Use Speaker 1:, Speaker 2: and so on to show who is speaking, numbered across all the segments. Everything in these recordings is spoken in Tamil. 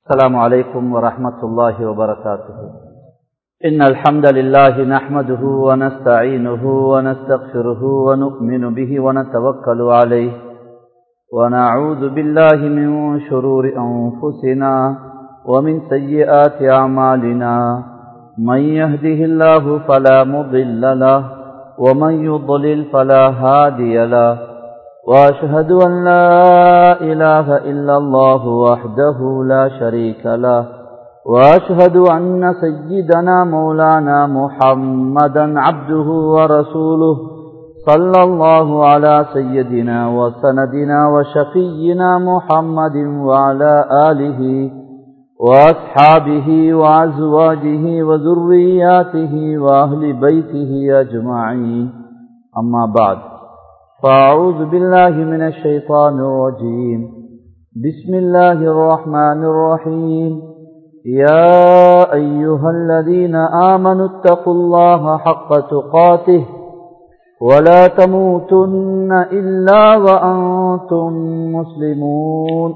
Speaker 1: السلام عليكم ورحمة الله وبركاته إن الحمد لله نحمده ونستعينه ونستغفره ونؤمن به ونتوكل عليه ونعوذ بالله من شرور أنفسنا ومن سيئات أعمالنا من يهده الله فلا مضل له ومن يضلل فلا هادي له وأشهد أن لا إله إلا الله وحده لا شريك له وأشهد أن سيدنا مولانا محمدا عبده ورسوله صلى الله على سيدنا وسندنا وشفينا محمد وعلى آله وأصحابه وأزواجه وذرياته وأهل بيته أجمعين أما بعد فأعوذ بالله من الشيطان الرجيم بسم الله الرحمن الرحيم يا أيها الذين آمنوا اتقوا الله حق تقاته ولا تموتن إلا وأنتم مسلمون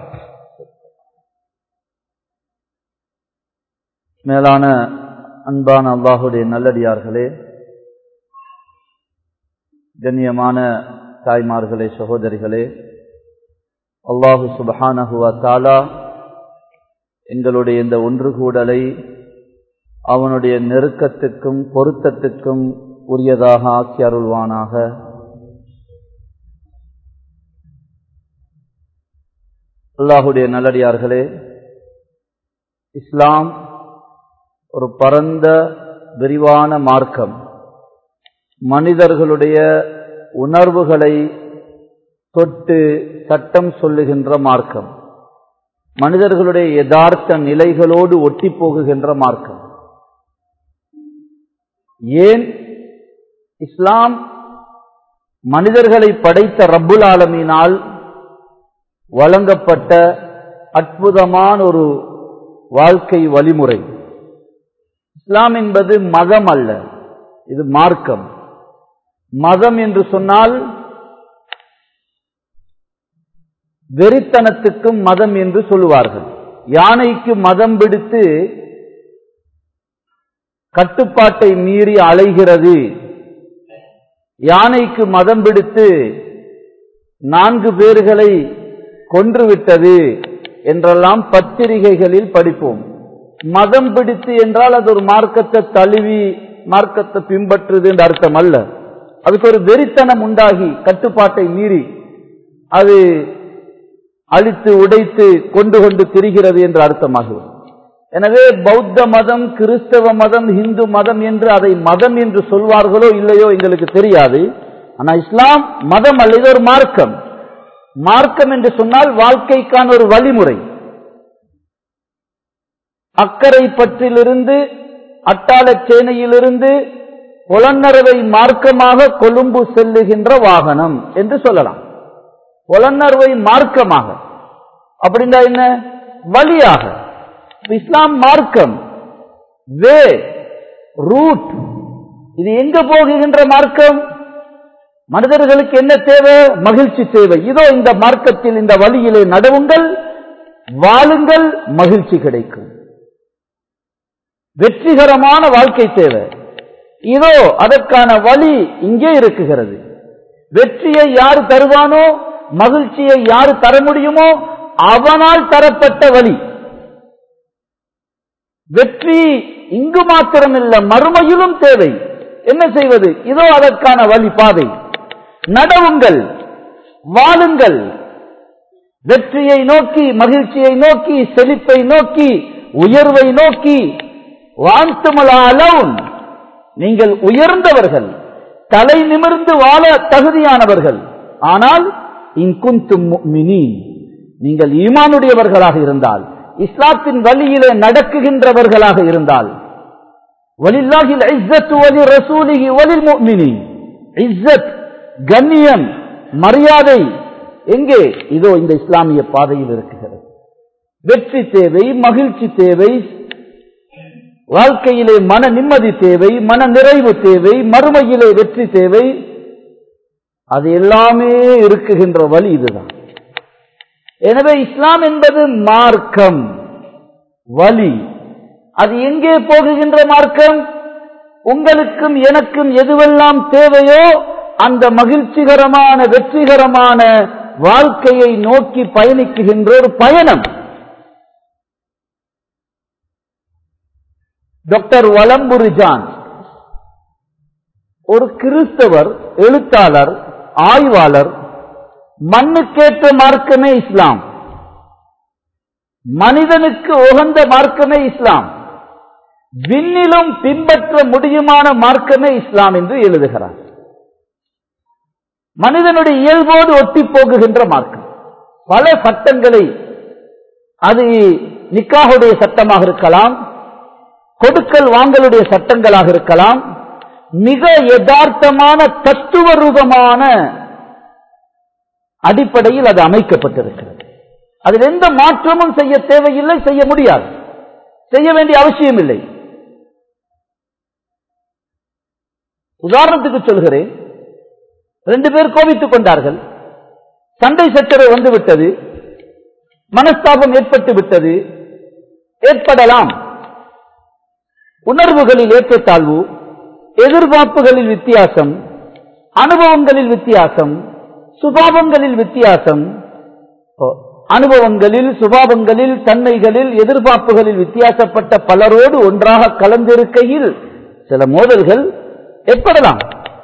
Speaker 1: மேலான அன்பான அல்லாஹுடைய நல்லடியார்களே கண்ணியமான தாய்மார்களே சகோதரிகளே அல்லாஹு சுபஹானஹுவ தாலா எங்களுடைய இந்த ஒன்று கூடலை அவனுடைய நெருக்கத்துக்கும் பொருத்தத்துக்கும் உரியதாக ஆக்கி அருள்வானாக அல்லாஹுடைய நல்லடியார்களே இஸ்லாம் ஒரு பரந்த விரிவான மார்க்கம் மனிதர்களுடைய உணர்வுகளை தொட்டு சட்டம் சொல்லுகின்ற மார்க்கம் மனிதர்களுடைய யதார்த்த நிலைகளோடு ஒட்டி போகுகின்ற மார்க்கம் ஏன் இஸ்லாம் மனிதர்களை படைத்த ரப்புல் ஆலமீனால் வழங்கப்பட்ட அற்புதமான ஒரு வாழ்க்கை வழிமுறை இஸ்லாம் என்பது மதம் அல்ல இது மார்க்கம் மதம் என்று சொன்னால் வெறித்தனத்துக்கும் மதம் என்று சொல்லுவார்கள் யானைக்கு மதம் பிடித்து கட்டுப்பாட்டை மீறி அலைகிறது யானைக்கு மதம் பிடித்து நான்கு பேர்களை கொன்றுவிட்டது என்றெல்லாம் பத்திரிகைகளில் படிப்போம் மதம் பிடித்து என்றால் அது ஒரு மார்க்கத்தை தழுவி மார்க்கத்தை பின்பற்றுது என்ற அர்த்தம் அல்ல அதுக்கு ஒரு வெறித்தனம் உண்டாகி கட்டுப்பாட்டை மீறி அது அழித்து உடைத்து கொண்டு கொண்டு திரிகிறது என்று அர்த்தமாகும் எனவே பௌத்த மதம் கிறிஸ்தவ மதம் இந்து மதம் என்று அதை மதம் என்று சொல்வார்களோ இல்லையோ எங்களுக்கு தெரியாது ஆனா இஸ்லாம் மதம் அல்ல இது ஒரு மார்க்கம் மார்க்கம் என்று சொன்னால் வாழ்க்கைக்கான ஒரு வழிமுறை அக்கறை பற்றிலிருந்து அட்டாளச்சேனையிலிருந்து புலன்னறுவை மார்க்கமாக கொழும்பு செல்லுகின்ற வாகனம் என்று சொல்லலாம் புலன்னறுவை மார்க்கமாக அப்படின்னா என்ன வழியாக இஸ்லாம் மார்க்கம் வே ரூட் இது எங்க போகுகின்ற மார்க்கம் மனிதர்களுக்கு என்ன தேவை மகிழ்ச்சி தேவை இதோ இந்த மார்க்கத்தில் இந்த வழியிலே நடவுங்கள் வாழுங்கள் மகிழ்ச்சி கிடைக்கும் வெற்றிகரமான வாழ்க்கை தேவை இதோ அதற்கான வழி இங்கே இருக்குகிறது வெற்றியை யார் தருவானோ மகிழ்ச்சியை யார் தர முடியுமோ அவனால் தரப்பட்ட வழி வெற்றி இங்கு மாத்திரமில்ல மறுமையிலும் தேவை என்ன செய்வது இதோ அதற்கான வழி பாதை நடவுங்கள் வாழுங்கள் வெற்றியை நோக்கி மகிழ்ச்சியை நோக்கி செழிப்பை நோக்கி உயர்வை நோக்கி வாழ்த்துமலாலவுன் நீங்கள் உயர்ந்தவர்கள் தலை நிமிர்ந்து வாழ தகுதியானவர்கள் ஆனால் இங்குந்தும் நீங்கள் ஈமானுடையவர்களாக இருந்தால் இஸ்லாத்தின் வழியிலே நடக்குகின்றவர்களாக இருந்தால் வலில்லாஹில் இஸ்ஸத் வலி ரசூலிஹி வலில் முஃமினீன் இஸ்ஸத் கண்ணியம் மரியாதை எங்கே இதோ இந்த இஸ்லாமிய பாதையில் இருக்குகிறது வெற்றி தேவை மகிழ்ச்சி தேவை வாழ்க்கையிலே மன நிம்மதி தேவை மன நிறைவு தேவை மறுமையிலே வெற்றி தேவை அது எல்லாமே இருக்குகின்ற வழி இதுதான் எனவே இஸ்லாம் என்பது மார்க்கம் வழி அது எங்கே போகுகின்ற மார்க்கம் உங்களுக்கும் எனக்கும் எதுவெல்லாம் தேவையோ அந்த மகிழ்ச்சிகரமான வெற்றிகரமான வாழ்க்கையை நோக்கி பயணிக்குகின்ற ஒரு பயணம் டாக்டர் வலம்புரிஜான் ஒரு கிறிஸ்தவர் எழுத்தாளர் ஆய்வாளர் மண்ணுக்கேற்ற மார்க்கமே இஸ்லாம் மனிதனுக்கு உகந்த மார்க்கமே இஸ்லாம் விண்ணிலும் பின்பற்ற முடியுமான மார்க்கமே இஸ்லாம் என்று எழுதுகிறார் மனிதனுடைய இயல்போடு ஒட்டி போகுகின்ற மார்க்கம் பல சட்டங்களை அது நிக்காகுடைய சட்டமாக இருக்கலாம் கொடுக்கல் வாங்கலுடைய சட்டங்களாக இருக்கலாம் மிக யதார்த்தமான தத்துவ ரூபமான அடிப்படையில் அது அமைக்கப்பட்டிருக்கிறது அதில் எந்த மாற்றமும் செய்ய தேவையில்லை செய்ய முடியாது செய்ய வேண்டிய அவசியம் இல்லை உதாரணத்துக்கு சொல்கிறேன் ரெண்டு பேர் கோபித்துக் கொண்டார்கள் சண்டை சச்சரவு வந்து விட்டது மனஸ்தாபம் ஏற்பட்டு விட்டது ஏற்படலாம் உணர்வுகளில் ஏற்றத்தாழ்வு எதிர்பார்ப்புகளில் வித்தியாசம் அனுபவங்களில் வித்தியாசம் சுபாவங்களில் வித்தியாசம் அனுபவங்களில் சுபாவங்களில் தன்மைகளில் எதிர்பார்ப்புகளில் வித்தியாசப்பட்ட பலரோடு ஒன்றாக கலந்திருக்கையில் சில மோதல்கள் ஏற்படலாம்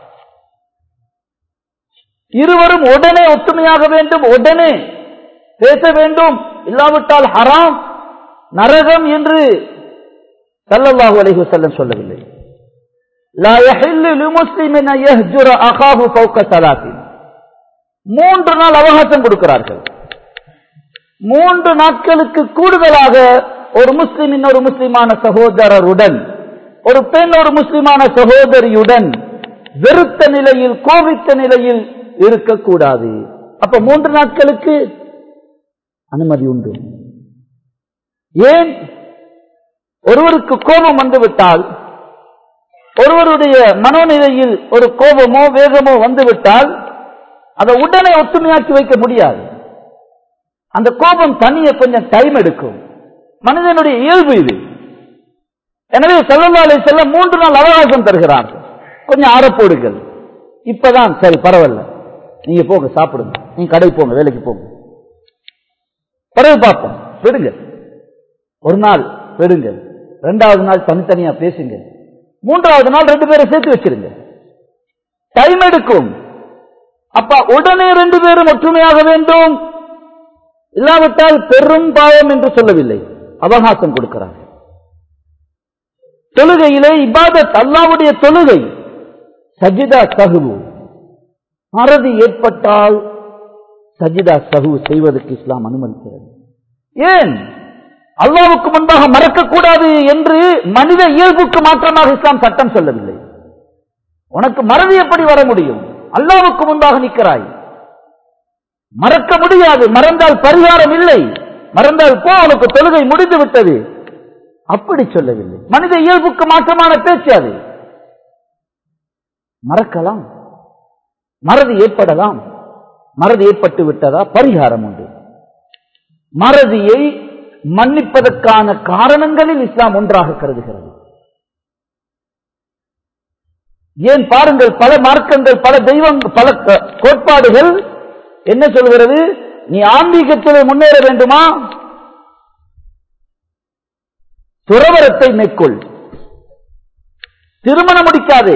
Speaker 1: இருவரும் உடனே ஒத்துமையாக வேண்டும் உடனே பேச வேண்டும் இல்லாவிட்டால் ஹராம் நரகம் என்று சல்லல்லாஹு அலைஹி வஸல்லம் சொல்லவில்லை லா யஹில்லு லிமுஸ்லிமின் அன் யஹ்ஜுர அகாஹு ஃபௌக ஸலாத்தின் மூன்று நாள் அவகாசம் கொடுக்கிறார்கள் மூன்று நாட்களுக்கு கூடுதலாக ஒரு முஸ்லிம் இன்னொரு முஸ்லிமான சகோதரருடன் ஒரு பெண் ஒரு முஸ்லிமான சகோதரியுடன் வெறுத்த நிலையில் கோபித்த நிலையில் இருக்கக்கூடாது அப்ப மூன்று நாட்களுக்கு அனுமதி உண்டு ஏன் ஒருவருக்கு கோபம் வந்துவிட்டால் ஒருவருடைய மனோநிலையில் ஒரு கோபமோ வேகமோ வந்துவிட்டால் அதை உடனே ஒத்துமையாக்கி வைக்க முடியாது அந்த கோபம் தனிய கொஞ்சம் டைம் எடுக்கும் மனிதனுடைய இயல்பு இது எனவே செல்லவாலை செல்ல மூன்று நாள் அவகாசம் தருகிறார்கள் கொஞ்சம் ஆறப்போடுங்கள் இப்பதான் சரி பரவாயில்ல நீங்க போங்க சாப்பிடுங்க நீங்க கடை போங்க வேலைக்கு போங்க பிறகு பார்ப்போம் விடுங்க ஒரு நாள் விடுங்க ரெண்டாவது நாள் தனித்தனியா பேசுங்க மூன்றாவது நாள் ரெண்டு பேரை சேர்த்து வச்சிருங்க டைம் எடுக்கும் அப்ப உடனே ரெண்டு பேரும் ஒற்றுமையாக வேண்டும் இல்லாவிட்டால் பெரும் பாவம் என்று சொல்லவில்லை அவகாசம் கொடுக்கிறார் தொழுகையிலே இபாதத் அல்லாவுடைய தொழுகை சஜிதா சகுவு மறதி ஏற்பட்டால் சஜிதா சகுவு செய்வதற்கு இஸ்லாம் அனுமதிக்கிறது ஏன் அல்லாவுக்கு முன்பாக மறக்கக்கூடாது என்று மனித இயல்புக்கு மாற்றமாக இஸ்லாம் சட்டம் சொல்லவில்லை உனக்கு மறதி எப்படி வர முடியும் அல்லாவுக்கு முன்பாக நிற்கிறாய் மறக்க முடியாது மறந்தால் பரிகாரம் இல்லை மறந்தால் போ உனக்கு தொழுகை முடிந்து விட்டது அப்படி சொல்லவில்லை மனித இயல்புக்கு மாற்றமான பேச்சு அது மறக்கலாம் மறதி ஏற்படலாம் மறதி ஏற்பட்டு விட்டதா பரிகாரம் உண்டு மறதியை மன்னிப்பதற்கான காரணங்களில் இஸ்லாம் ஒன்றாக கருதுகிறது ஏன் பாருங்கள் பல மார்க்கங்கள் பல தெய்வம் பல க- கோட்பாடுகள் என்ன சொல்கிறது நீ ஆன்மீகத்தில் முன்னேற வேண்டுமா துறவரத்தை மேற்கொள் திருமணம் முடிக்காதே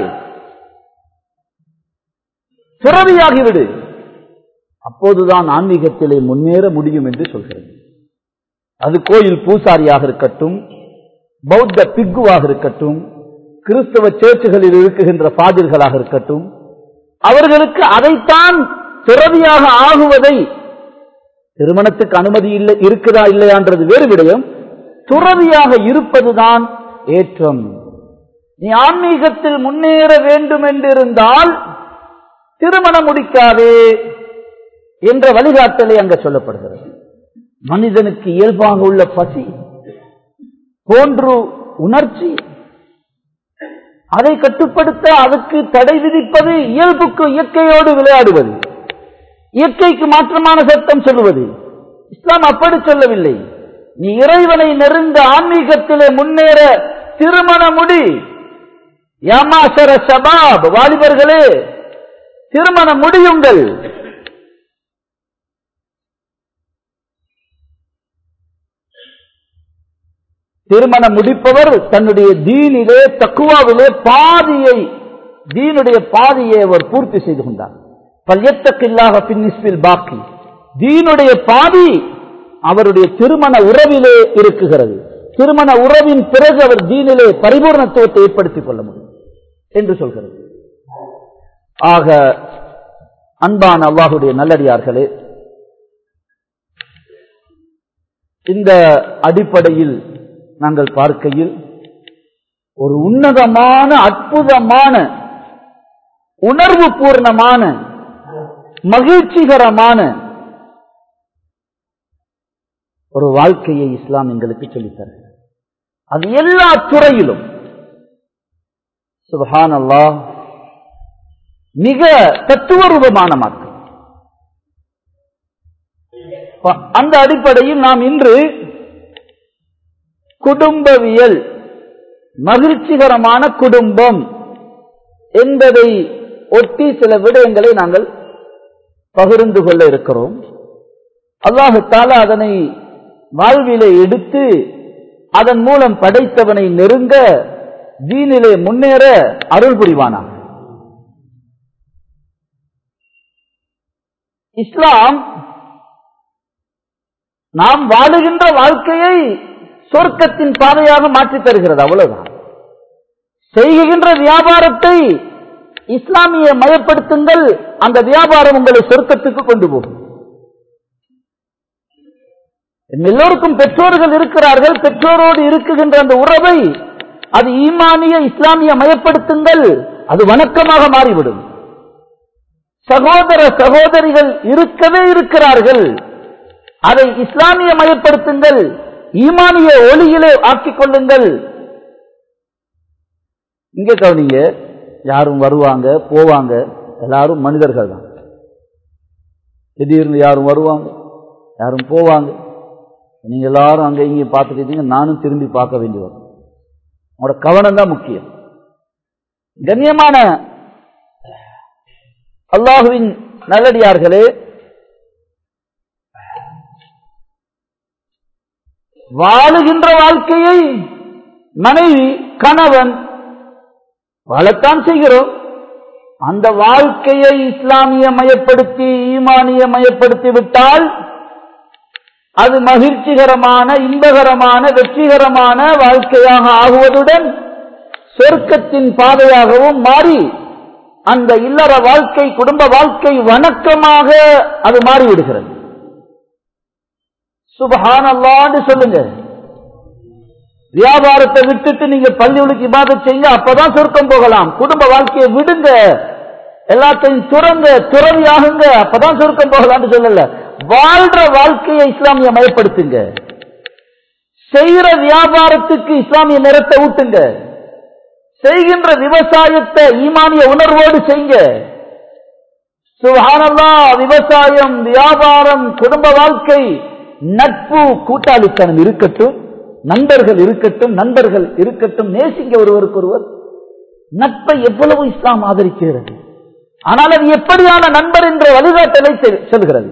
Speaker 1: துறவியாகிவிடு அப்போதுதான் ஆன்மீகத்திலே முன்னேற முடியும் என்று சொல்கிறது அது கோயில் பூசாரியாக இருக்கட்டும் பௌத்த பிக்குவாக இருக்கட்டும் கிறிஸ்தவ சேர்ச்சுகளில் இருக்குகின்ற பாதிர்களாக இருக்கட்டும் அவர்களுக்கு அதைத்தான் துறவியாக ஆகுவதை திருமணத்துக்கு அனுமதி இல்லை இருக்குதா இல்லையான்றது வேறு விடயம் துறவியாக இருப்பதுதான் ஏற்றம் நீ ஆன்மீகத்தில் முன்னேற வேண்டும் என்றிருந்தால் திருமணம் முடிக்காதே என்ற வழிகாட்டலை அங்க சொல்லப்படுகிறது மனிதனுக்கு இயல்பாக உள்ள பசி போன்று உணர்ச்சி அதை கட்டுப்படுத்த அதுக்கு தடை விதிப்பது இயல்புக்கு இயற்கையோடு விளையாடுவது இயற்கைக்கு மாற்றமான சட்டம் சொல்லுவது இஸ்லாம் அப்படி சொல்லவில்லை நீ இறைவனை நெருங்க ஆன்மீகத்திலே முன்னேற திருமண முடி யாமாசர சபாப் வாலிபர்களே திருமணம் முடியுங்கள் திருமணம் முடிப்பவர் தன்னுடைய தீனிலே தக்குவாவிலே பாதியை தீனுடைய பாதியை அவர் பூர்த்தி செய்து கொண்டார் பல்யத்தக்கில்லாக பின்னிஸ்பில் பாக்கி தீனுடைய பாதி அவருடைய திருமண உறவிலே இருக்குகிறது திருமண உறவின் பிறகு அவர் தீனிலே பரிபூர்ணத்துவத்தை ஏற்படுத்திக் கொள்ள முடியும் என்று சொல்கிறது ஆக அன்பான அல்லாஹுடைய நல்லடியார்களே இந்த அடிப்படையில் நாங்கள் பார்க்கையில் ஒரு உன்னதமான அற்புதமான உணர்வு பூர்ணமான மகிழ்ச்சிகரமான ஒரு வாழ்க்கையை இஸ்லாம் எங்களுக்கு சொல்லித்தர அது எல்லா துறையிலும் சுபஹான் அல்லாஹ் மிக தத்துவரூபமான மார்க்கம் அந்த அடிப்படையில் நாம் இன்று குடும்பவியல் மகிழ்ச்சிகரமான குடும்பம் என்பதை ஒட்டி சில விடயங்களை நாங்கள் பகிர்ந்து கொள்ள இருக்கிறோம் அல்லாஹு தாலா அதனை வாழ்விலே எடுத்து அதன் மூலம் படைத்தவனை நெருங்க தீனிலே முன்னேற அருள் புரிவானாக இஸ்லாம் நாம் வாழுகின்ற வாழ்க்கையை சொர்க்கத்தின் பாதையாக மாற்றி தருகிறது அவ்வளவுதான் செய்கின்ற வியாபாரத்தை இஸ்லாமிய மயப்படுத்துங்கள் அந்த வியாபாரம் உங்களை சொர்க்கத்துக்கு கொண்டு போகும் எல்லோருக்கும் பெற்றோர்கள் இருக்கிறார்கள் பெற்றோரோடு இருக்குகின்ற அந்த உறவை அது ஈமானிய இஸ்லாமிய மயப்படுத்துங்கள் அது வணக்கமாக மாறிவிடும் சகோதர சகோதரிகள் இருக்கவே இருக்கிறார்கள் அதை இஸ்லாமிய மயப்படுத்துங்கள் ஈமானிய ஒளியிலே ஆக்கிக் கொள்ளுங்கள் இங்க கவனிங்க யாரும் வருவாங்க போவாங்க எல்லாரும் மனிதர்கள் தான் திடீர்னு யாரும் வருவாங்க யாரும் போவாங்க நீங்க எல்லாரும் அங்க இங்கே பார்த்துட்டீங்க நானும் திரும்பி பார்க்க வேண்டி வரும் உங்களோட கவனம் தான் முக்கியம் கண்ணியமான அல்லாஹுவின் நல்லடியார்களே வாழுகின்ற வாழ்க்கையை மனைவி கணவன் வாழத்தான் செய்கிறோம் அந்த வாழ்க்கையை இஸ்லாமிய மயப்படுத்தி ஈமானிய மயப்படுத்தி விட்டால் அது மகிழ்ச்சிகரமான இன்பகரமான வெற்றிகரமான வாழ்க்கையாக ஆகுவதுடன் சொர்க்கத்தின் பாதையாகவும் மாறி அந்த இல்லற வாழ்க்கை குடும்ப வாழ்க்கை வணக்கமாக அது மாறிவிடுகிறது சுபஹான் அல்லான்னு சொல்லுங்க வியாபாரத்தை விட்டுட்டு நீங்க பள்ளியுளுக்கு இபாதத் செய்யுங்க அப்பதான் சொர்க்கம் போகலாம் குடும்ப வாழ்க்கையை விடுங்க எல்லாத்தையும் துறங்க துறவியாகுங்க அப்பதான் சொர்க்கம் போகலாம்னு சொல்லல வாழ்ற வாழ்க்கையை இஸ்லாமிய மயப்படுத்துங்க செய்கிற வியாபாரத்துக்கு இஸ்லாமிய நிறத்தை ஊட்டுங்க செய்கின்ற விவசாயத்தை ஈமானிய உணர்வோடு செய்யுங்க சுகானல்லா விவசாயம் வியாபாரம் குடும்ப வாழ்க்கை நட்பு கூட்டாளித்தனம் இருக்கட்டும் நண்பர்கள் இருக்கட்டும் நண்பர்கள் இருக்கட்டும் நேசிங்க ஒருவருக்கு ஒருவர் நட்பை எவ்வளவு இஸ்லாம் ஆதரிக்கிறது ஆனால் அது எப்படியான நண்பர் என்ற வழிகாட்டலை சொல்கிறது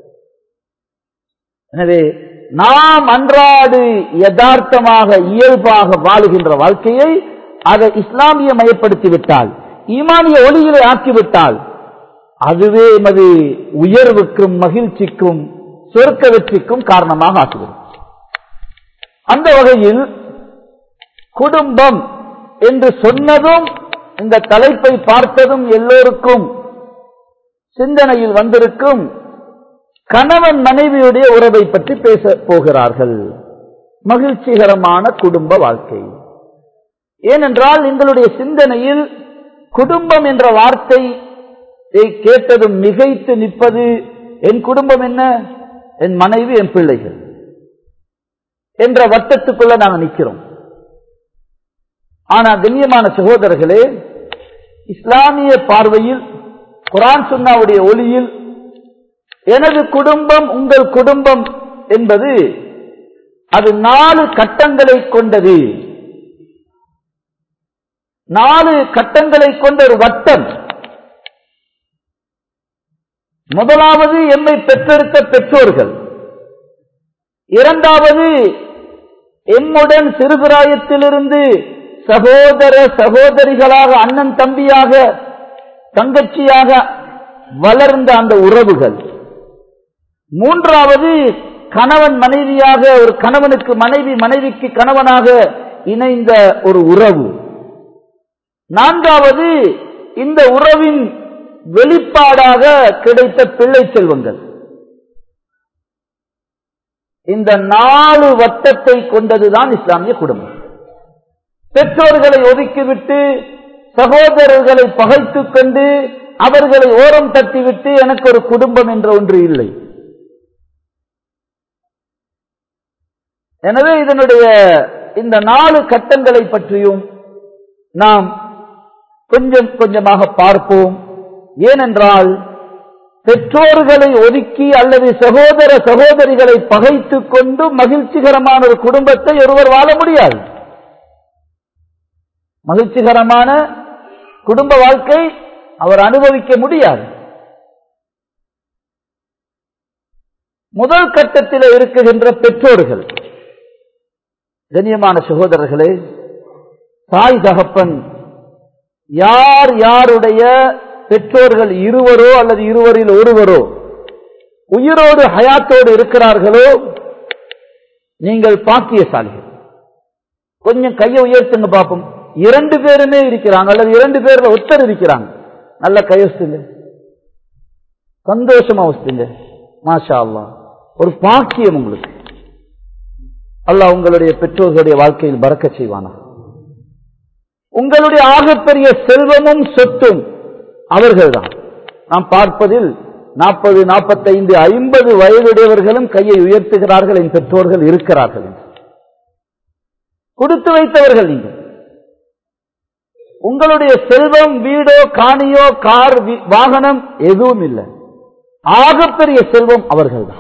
Speaker 1: எனவே நாம் அன்றாடு யதார்த்தமாக இயல்பாக வாழுகின்ற வாழ்க்கையை அதை இஸ்லாமிய மயப்படுத்தி விட்டால் ஈமானிய ஒளியிலே ஆக்கிவிட்டால் அதுவே எமது உயர்வுக்கும் மகிழ்ச்சிக்கும் சொர்க்க வெற்றிக்கும் காரணமாக ஆக்குகிறது அந்த வகையில் குடும்பம் என்று சொன்னதும் இந்த தலைப்பை பார்த்ததும் எல்லோருக்கும் சிந்தனையில் வந்திருக்கும் கணவன் மனைவியுடைய உறவை பற்றி பேச போகிறார்கள் மகிழ்ச்சிகரமான குடும்ப வாழ்க்கை ஏனென்றால் எங்களுடைய சிந்தனையில் குடும்பம் என்ற வார்த்தை கேட்டதும் மிகைத்து நிற்பது என் குடும்பம் என்ன என் மனைவி என் பிள்ளைகள் என்ற வட்டத்துக்குள்ள நாங்கள் நிற்கிறோம் ஆனா கண்ணியமான சகோதரர்களே இஸ்லாமிய பார்வையில் குரான் சுன்னாவுடைய ஒளியில் எனது குடும்பம் உங்கள் குடும்பம் என்பது அது நாலு கட்டங்களை கொண்டது நாலு கட்டங்களை கொண்ட ஒரு வட்டம் முதலாவது எம்மை பெற்றெடுத்த பெற்றோர்கள் இரண்டாவது எம்முடன் சிறுபிராயத்திலிருந்து சகோதர சகோதரிகளாக அண்ணன் தம்பியாக தங்கச்சியாக வளர்ந்த அந்த உறவுகள் மூன்றாவது கணவன் மனைவியாக ஒரு கணவனுக்கு மனைவி மனைவிக்கு கணவனாக இணைந்த ஒரு உறவு நான்காவது இந்த உறவின் வெளிப்பாடாக கிடைத்த பிள்ளை செல்வங்கள் இந்த நாலு வட்டத்தை கொண்டதுதான் இஸ்லாமிய குடும்பம் பெற்றோர்களை ஒதுக்கிவிட்டு சகோதரர்களை பகைத்துக் கொண்டு அவர்களை ஓரம் தட்டிவிட்டு எனக்கு ஒரு குடும்பம் என்ற ஒன்று இல்லை எனவே இதனுடைய இந்த நாலு கட்டங்களை பற்றியும் நாம் கொஞ்சம் கொஞ்சமாக பார்ப்போம் ஏனென்றால் பெற்றோர்களை ஒதுக்கி அல்லது சகோதர சகோதரிகளை பகைத்துக் கொண்டு மகிழ்ச்சிகரமான ஒரு குடும்பத்தை ஒருவர் வாழ முடியாது மகிழ்ச்சிகரமான குடும்ப வாழ்க்கை அவர் அனுபவிக்க முடியாது முதல் கட்டத்தில் இருக்குகின்ற பெற்றோர்கள் கண்ணியமான சகோதரர்களே தாய் தகப்பன் யார் யாருடைய பெற்றோர்கள் இருவரோ அல்லது இருவரில் ஒருவரோ உயிரோடு ஹயாத்தோடு இருக்கிறார்களோ நீங்கள் பாக்கியசாலிகள் கொஞ்சம் கையை உயர்த்துங்க பார்ப்போம் இரண்டு பேருமே இருக்கிறாங்க அல்லது இரண்டு பேர்ல ஒருத்தர் இருக்கிறாங்க நல்ல கையொசுங்க சந்தோஷமா வச்சுங்க மாஷா அல்லா ஒரு பாக்கியம் உங்களுக்கு அல்லாஹ் உங்களுடைய பெற்றோர்களுடைய வாழ்க்கையில் பறக்க செய்வானா உங்களுடைய ஆகப்பெரிய செல்வமும் சொத்தும் அவர்கள்தான் நாம் பார்ப்பதில் நாற்பது நாற்பத்தைந்து ஐம்பது வயதுடையவர்களும் கையை உயர்த்துகிறார்கள் என் பெற்றோர்கள் இருக்கிறார்கள் என்று. கொடுத்து வைத்தவர்கள் நீங்கள் உங்களுடைய செல்வம் வீடோ காணியோ கார் வி- வாகனம் எதுவும் இல்லை ஆகப்பெரிய செல்வம் அவர்கள்தான்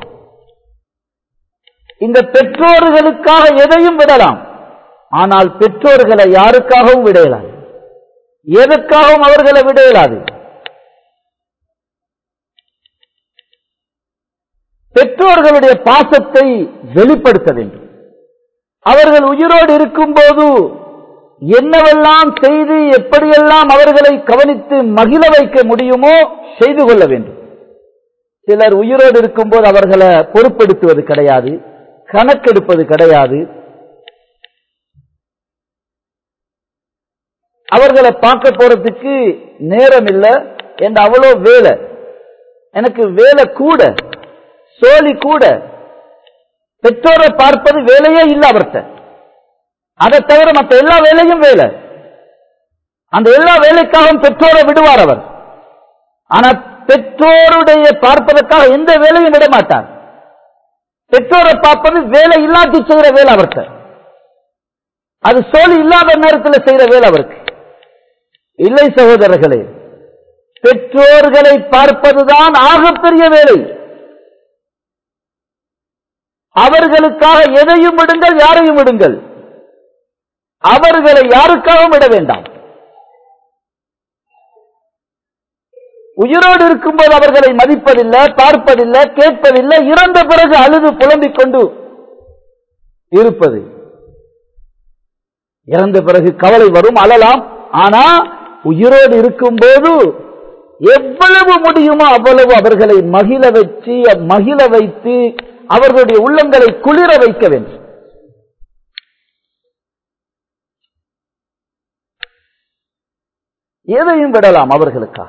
Speaker 1: இந்த பெற்றோர்களுக்காக எதையும் விடலாம் ஆனால் பெற்றோர்களை யாருக்காகவும் விட இயலாது எதற்காகவும் அவர்களை விட இயலாது பெற்றோர்களுடைய பாசத்தை வெளிப்படுத்த வேண்டும் அவர்கள் உயிரோடு இருக்கும்போது என்னவெல்லாம் செய்து எப்படியெல்லாம் அவர்களை கவனித்து மகிழ வைக்க முடியுமோ செய்து கொள்ள வேண்டும் சிலர் உயிரோடு இருக்கும்போது அவர்களை பொறுப்பெடுத்துவது கிடையாது கணக்கெடுப்பது கிடையாது அவர்களை பார்க்க போறதுக்கு நேரம் இல்லை என்ற அவ்வளோ வேலை எனக்கு வேலை கூட சோழி கூட பெற்றோரை பார்ப்பது வேலையே இல்லை அவர்கிட்ட அதை தவிர மற்ற எல்லா வேலையும் வேலை அந்த எல்லா வேலைக்காகவும் பெற்றோரை விடுவார் அவர் ஆனா பெற்றோருடைய பார்ப்பதற்காக எந்த வேலையும் விட மாட்டார் பெற்றோரை பார்ப்பது வேலை இல்லாட்டி செய்கிற வேலை அவர்கிட்ட அது சோழி இல்லாத நேரத்தில் செய்கிற வேலை அவருக்கு இல்லை சகோதரர்களே பெற்றோர்களை பார்ப்பதுதான் ஆகப்பெரிய வேலை அவர்களுக்காக எதையும் விடுங்கள் யாரையும் விடுங்கள் அவர்களை யாருக்காகவும் விட வேண்டாம் உயிரோடு இருக்கும்போது அவர்களை மதிப்பதில்லை பார்ப்பதில்லை கேட்பதில்லை இறந்த பிறகு அழுது புலம்பிக் கொண்டு இருப்பது இறந்த பிறகு கவலை வரும் அழலாம் ஆனா உயிரோடு இருக்கும்போது எவ்வளவு முடியுமோ அவ்வளவு அவர்களை மகிழ வச்சு மகிழ வைத்து அவர்களுடைய உள்ளங்களை குளிர வைக்க வேண்டும் எதையும் விடலாம் அவர்களுக்காக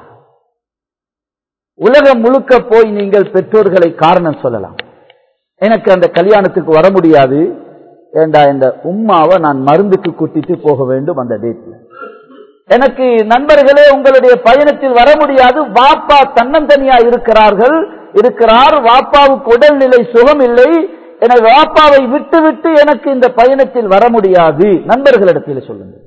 Speaker 1: உலகம் முழுக்க போய் நீங்கள் பெற்றோர்களை காரணம் சொல்லலாம் எனக்கு அந்த கல்யாணத்துக்கு வர முடியாது ஏண்டா இந்த உம்மாவை நான் மருந்துக்கு கூட்டிட்டு போக வேண்டும் அந்த டேட்ல எனக்கு நண்பர்களே உங்களுடைய பயணத்தில் வர முடியாது வாப்பா தன்னந்தனியா இருக்கிறார்கள் இருக்கிறார் வாப்பாவுக்கு உடல்நிலை சுகம் இல்லை எனவே வாப்பாவை விட்டு விட்டு எனக்கு இந்த பயணத்தில் வர முடியாது நண்பர்களிடத்தில் சொல்லுங்கள்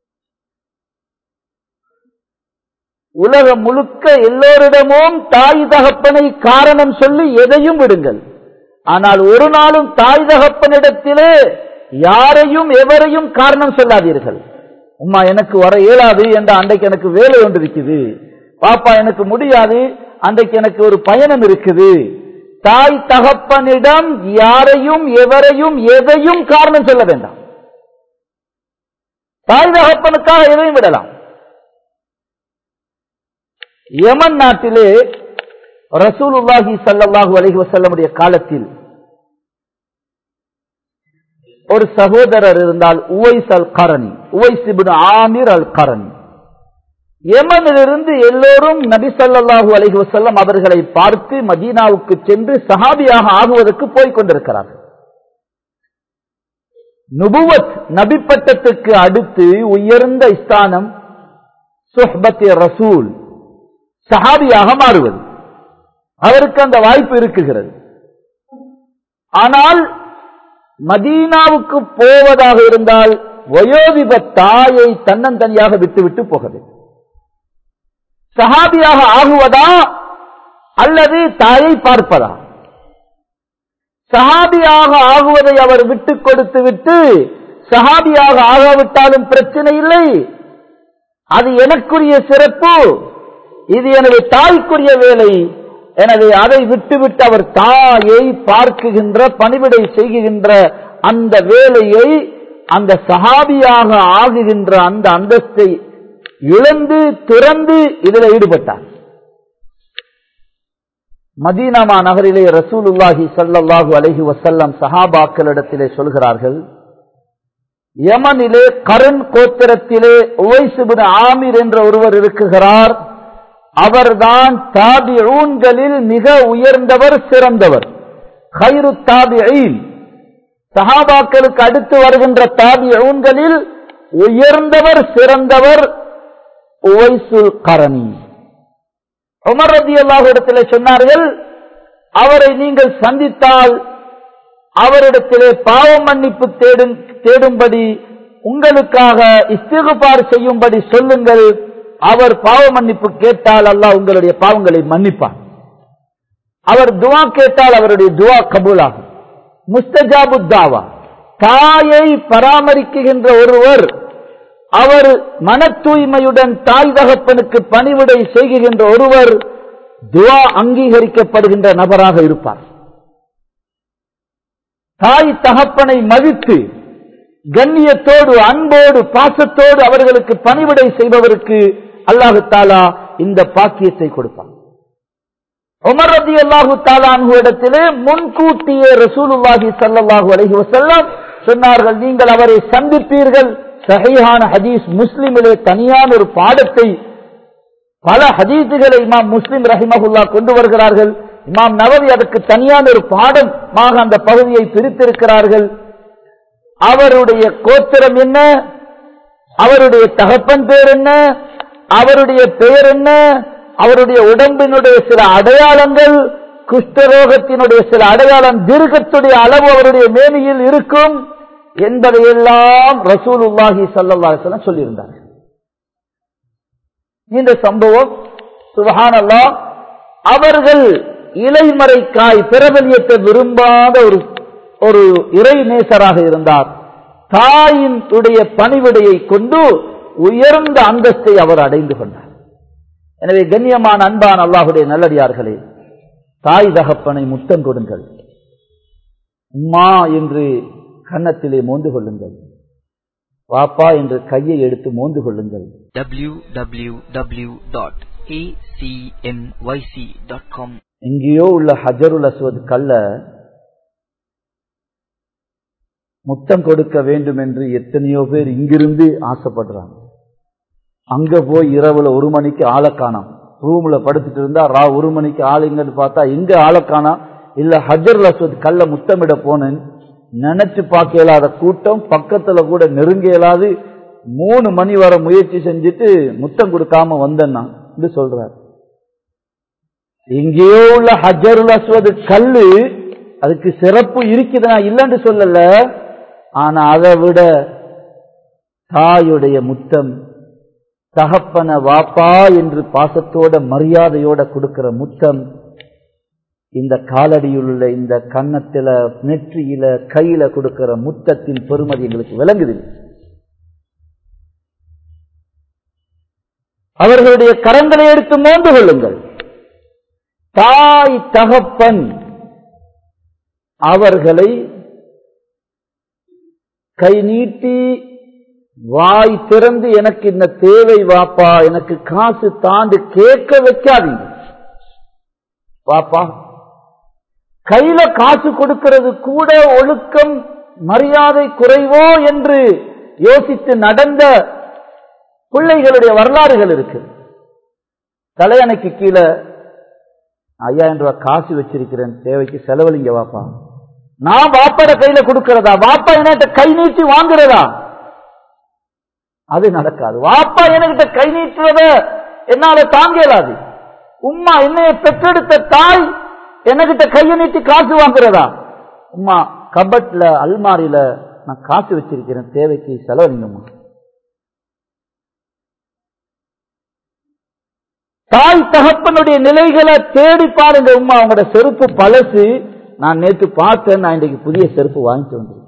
Speaker 1: உலகம் முழுக்க எல்லோரிடமும் தாய் தகப்பனை காரணம் சொல்லி எதையும் விடுங்கள் ஆனால் ஒரு நாளும் தாய் தகப்பனிடத்திலே யாரையும் எவரையும் காரணம் சொல்லாதீர்கள் உம்மா எனக்கு வர இயலாது என்ற அன்றைக்கு எனக்கு வேலை ஒன்று இருக்குது பாப்பா எனக்கு முடியாது அன்றைக்கு எனக்கு ஒரு பயணம் இருக்குது தாய் தகப்பனிடம் யாரையும் எவரையும் எதையும் காரணம் சொல்ல வேண்டாம் தாய் தகப்பனுக்காக எதையும் விடலாம் யமன் நாட்டிலே ரசூலுல்லாஹி ஸல்லல்லாஹு அலைஹி வஸல்லமுடைய காலத்தில் ஒரு சகோதரர் இருந்தால் உவைஸ் அல் கரணி உவைஸ் இப்னு ஆமிர் அல் கரணி யமனிலிருந்து எல்லோரும் நபி ஸல்லல்லாஹு அலைஹி வஸல்லம் அவர்களை பார்த்து மதீனாவுக்கு சென்று சஹாபியாக ஆகுவதற்கு போய்க் கொண்டிருக்கிறார்கள் நுபுவத் நபி பட்டத்துக்கு அடுத்து உயர்ந்த ஸ்தானம் சுஹ்பத்தி ரசூல் சஹாபியாக மாறுவது அவருக்கு அந்த வாய்ப்பு இருக்குகிறது ஆனால் மதீனாவுக்கு போவதாக இருந்தால் வயோதிப தாயை தன்னந்தனியாக விட்டுவிட்டு போக வேண்டும் சஹாபியாக ஆகுவதா அல்லது தாயை பார்ப்பதா சஹாபியாக ஆகுவதை அவர் விட்டுக் கொடுத்து விட்டு சஹாபியாக ஆகாவிட்டாலும் பிரச்சனை இல்லை அது எனக்குரிய சிறப்பு இது எனது தாய்க்குரிய வேலை எனவே அதை விட்டுவிட்டு அவர் தாயை பார்க்குகின்ற பணிவிடை செய்கின்ற அந்த வேலையை அந்த சஹாபியாக ஆகுகின்ற அந்த அந்தஸ்தை இழந்து திறந்து இதில் ஈடுபட்டார் மதீனாமா நகரிலே ரசூலுல்லாஹி ஸல்லல்லாஹு அலைஹி வஸல்லம் சஹாபாக்களிடத்திலே சொல்கிறார்கள் யமனிலே கரண் கோத்திரத்திலே உவைஸ் இப்னு ஆமிர் என்ற ஒருவர் இருக்குகிறார் அவர்தான் தாபிஊன்களில் மிக உயர்ந்தவர் சிறந்தவர் ஹைரு தாபிஈன் சஹாபாக்களுக்கு அடுத்து வருகின்ற தாபிஊன்களில் உயர்ந்தவர் சிறந்தவர் உவைசுல் கரணி உமர் ரதி இடத்திலே சொன்னார்கள் அவரை நீங்கள் சந்தித்தால் அவரிடத்திலே பாவ மன்னிப்பு தேடும் தேடும்படி உங்களுக்காக இஸ்திகுபார் செய்யும்படி சொல்லுங்கள் அவர் பாவ மன்னிப்பு கேட்டால் அல்லாஹ் உங்களுடைய பாவங்களை மன்னிப்பார் அவர் துவா கேட்டால் அவருடைய துவா கபூலாகும் முஸ்தஜாபு தாவா தாயை பராமரிக்குகின்ற ஒருவர் அவர் மன தூய்மையுடன் தாய் தகப்பனுக்கு பணிவிடை செய்கின்ற ஒருவர் துவா அங்கீகரிக்கப்படுகின்ற நபராக இருப்பார் தாய் தகப்பனை மதித்து கண்ணியத்தோடு அன்போடு பாசத்தோடு அவர்களுக்கு பணிவிடை செய்பவருக்கு அல்லாஹு தாலா இந்த பாக்கியத்தை கொடுப்பான் உமர் ரதி அல்லாஹு தாலான்ஹு இடத்திலே முன்கூட்டியே ரசூலுல்லாஹி ஸல்லல்லாஹு அலைஹி வஸல்லம் சொன்னார்கள் நீங்கள் அவரை சந்திப்பீர்கள் சஹீஹான ஹதீஸ் முஸ்லிமிலே தனியான ஒரு பாடத்தை பல ஹதீசுகளை இமாம் முஸ்லிம் ரஹிமகுல்லா கொண்டு வருகிறார்கள் இமாம் நவவி அதற்கு தனியான ஒரு பாடமாக அந்த பகுதியை பிரித்திருக்கிறார்கள் அவருடைய கோத்திரம் என்ன அவருடைய தகப்பன் பேர் என்ன அவருடைய பெயர் என்ன அவருடைய உடம்பினுடைய சில அடையாளங்கள் குஷ்டரோகத்தினுடைய சில அடையாளம் தீர்க்கத்துடைய அளவு அவருடைய மேனியில் இருக்கும் என்பதையெல்லாம் ரசூலுல்லாஹி சல்லாஹ் சொல்லியிருந்தார் இந்த சம்பவம் சுபஹானல்லா அவர்கள் இலைமறைக்காய் பிரபலியத்தை விரும்பாத ஒரு ஒரு இறை நேசராக இருந்தார் தாயின் உடைய பணிவிடையை கொண்டு உயர்ந்த அந்தஸ்தை அவர் அடைந்து கொண்டார் எனவே கண்ணியமான அன்பான் அல்லாஹுடைய நல்லடியார்களே தாய் தகப்பனை முத்தம் கொடுங்கள் உம்மா என்று கன்னத்திலே மோந்து கொள்ளுங்கள் வாப்பா என்று கையை எடுத்து மோந்து கொள்ளுங்கள்
Speaker 2: www.acnyc.com
Speaker 1: எங்கேயோ உள்ள ஹஜருல் அஸ்வத் கல்ல முத்தம் கொடுக்க வேண்டும் என்று எத்தனையோ பேர் இங்கிருந்து ஆசைப்படுறாங்க அங்க போய் இரவுல ஒரு மணிக்கு ஆளை காணாம் ரூம்ல படுத்துட்டு இருந்தா ரா ஒரு மணிக்கு ஆளுங்கன்னு பார்த்தா எங்க ஆளை காணாம் இல்ல ஹஜருல் அஸ்வத் கல்ல முத்தமிட போனேன் நினைச்சு பார்க்க இயலாத கூட்டம் பக்கத்துல கூட நெருங்க இயலாது மூணு மணி வர முயற்சி செஞ்சுட்டு முத்தம் கொடுக்காம வந்தேன்னா என்று சொல்றார் எங்கேயோ உள்ள ஹஜருல் அஸ்வது கல்லு அதுக்கு சிறப்பு இருக்குதுன்னா இல்லைன்னு சொல்லல ஆனா அதை விட தாயுடைய முத்தம் தகப்பன வாப்பா என்று பாசத்தோட மரியாதையோட கொடுக்கிற முத்தம் இந்த காலடியில் உள்ள இந்த கன்னத்தில நெற்றியில கையில கொடுக்கிற முத்தத்தின் பெருமதி எங்களுக்கு விளங்குது அவர்களுடைய கரங்களை எடுத்து மோந்து கொள்ளுங்கள் தாய் தகப்பன் அவர்களை கை நீட்டி வாய் திறந்து எனக்கு இந்த தேவை வாப்பா எனக்கு காசு தாண்டு கேட்க வைக்காதீங்க வாப்பா கையில காசு கொடுக்கிறது கூட ஒழுக்கம் மரியாதை குறைவோ என்று யோசித்து நடந்த பிள்ளைகளுடைய வரலாறுகள் இருக்கு தலையணைக்கு கீழே ஐயாயிரம் ரூபாய் காசு வச்சிருக்கிறேன் தேவைக்கு செலவழிங்க வாப்பா நான் வாப்பாட கையில கொடுக்கிறதா வாப்பா என்கிட்ட கை நீட்டி வாங்குறதா அது நடக்காது வாப்பா என்கிட்ட கை நீட்டுறத என்னால தாங்க இயலாது உம்மா என்னைய பெற்றெடுத்த தாய் என்கிட்ட கையை நீட்டி காசு வாங்குறதா உம்மா கபட்ல அல்மாரியில நான் காசு வச்சிருக்கிறேன் தேவைக்கு செலவழிங்கம்மா தாய் தகப்பனுடைய நிலைகளை தேடி பாருங்க உமா அவங்களோட செருப்பு பழசு நான் நேற்று பார்த்தேன் நான் இன்றைக்கு புதிய செருப்பு வாங்கிட்டு வந்திருக்கேன்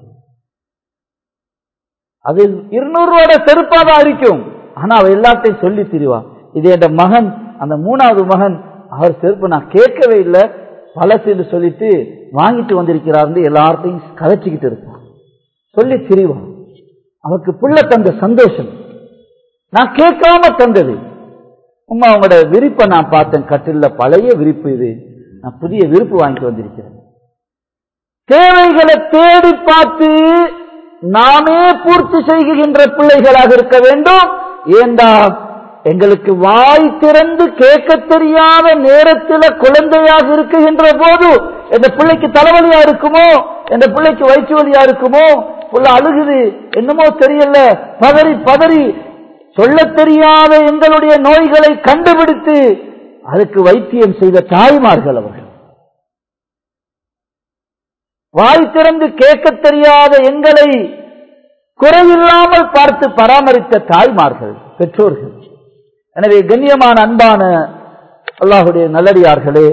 Speaker 1: அது இருநூறு ரூபாயோட செருப்பா தான் இருக்கும் ஆனா அவ எல்லாத்தையும் சொல்லி திரிவா இது என் மகன் அந்த மூணாவது மகன் அவர் செருப்பு நான் கேட்கவே இல்லை பழசுன்னு சொல்லிட்டு வாங்கிட்டு வந்திருக்கிறார்னு எல்லார்ட்டையும் கதைச்சிக்கிட்டு இருப்பான் சொல்லி திரிவான் அவருக்கு புள்ள தந்த சந்தோஷம் நான் கேட்காம தந்தது உமா அவங்களோட விரிப்பை நான் பார்த்தேன் கட்டில பழைய விரிப்பு இது நான் புதிய விருப்பு வாங்கிட்டு வந்திருக்கிறேன் தேவைகளை தேடி பார்த்து நாமே பூர்த்தி செய்கின்ற பிள்ளைகளாக இருக்க வேண்டும் ஏண்டா எங்களுக்கு வாய் திறந்து கேட்க தெரியாத நேரத்தில் குழந்தையாக இருக்குகின்ற போது எந்த பிள்ளைக்கு தலைவலியா இருக்குமோ எந்த பிள்ளைக்கு வயிற்று வலியா இருக்குமோ புள்ள அழுகுது என்னமோ தெரியல பதறி பதறி சொல்ல தெரியாத எங்களுடைய நோய்களை கண்டுபிடித்து அதுக்கு வைத்தியம் செய்த தாய்மார்கள் அவர்கள் வாய் திறந்து கேட்க தெரியாத எங்களை குறையில்லாமல் பார்த்து பராமரித்த தாய்மார்கள் பெற்றோர்கள் எனவே கண்ணியமான அன்பான அல்லாஹுடைய நல்லடியார்களே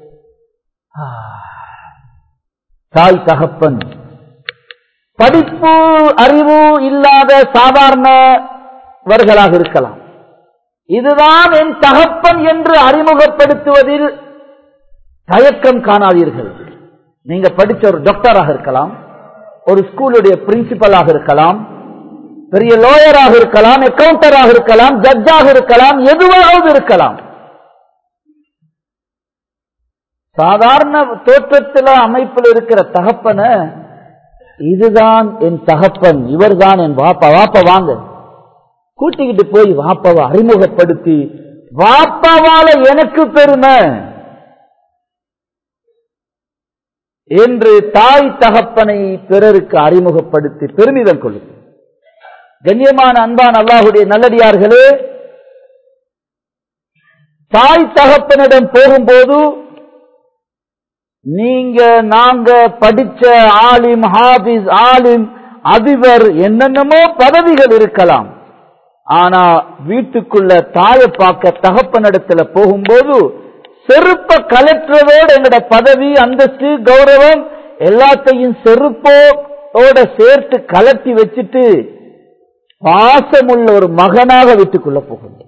Speaker 1: தாய் தகப்பன் படிப்பு அறிவு இல்லாத சாதாரணவர்களாக இருக்கலாம் இதுதான் என் தகப்பன் என்று அறிமுகப்படுத்துவதில் தயக்கம் காணாதீர்கள் நீங்க படிச்ச ஒரு டாக்டராக இருக்கலாம் ஒரு ஸ்கூலுடைய பிரின்சிபலாக இருக்கலாம் பெரிய லோயராக இருக்கலாம் அக்கவுண்டராக இருக்கலாம் ஜட்ஜாக இருக்கலாம் எதுவாவது இருக்கலாம் சாதாரண தோற்றத்தில் அமைப்பில் இருக்கிற தகப்பன இதுதான் என் தகப்பன் இவர்தான் என் வாப்பா வாப்பா வாங்க கூட்டிக்கிட்டு போய் வாப்பாவை அறிமுகப்படுத்தி வாப்பாவால எனக்கு பெருமை என்று தாய் தகப்பனை பிறருக்கு அறிமுகப்படுத்தி பெருமிதம் கொள்ளும் கண்ணியமான அன்பான் அல்லாஹுடைய நல்லடியார்களே தாய் தகப்பனிடம் போகும்போது நீங்க நாங்க படிச்ச ஆலிம் ஹாபிஸ் ஆலிம் அதிபர் என்னென்னமோ பதவிகள் இருக்கலாம் ஆனா வீட்டுக்குள்ள தாயை பார்க்க தகப்பனிடத்துல போகும்போது செருப்ப கலெக்டரோட எங்கட பதவி அந்தஸ்து கௌரவம் எல்லாத்தையும் செருப்போட சேர்த்து கலட்டி வச்சுட்டு பாசமுள்ள ஒரு மகனாக வீட்டுக்குள்ள போகணும்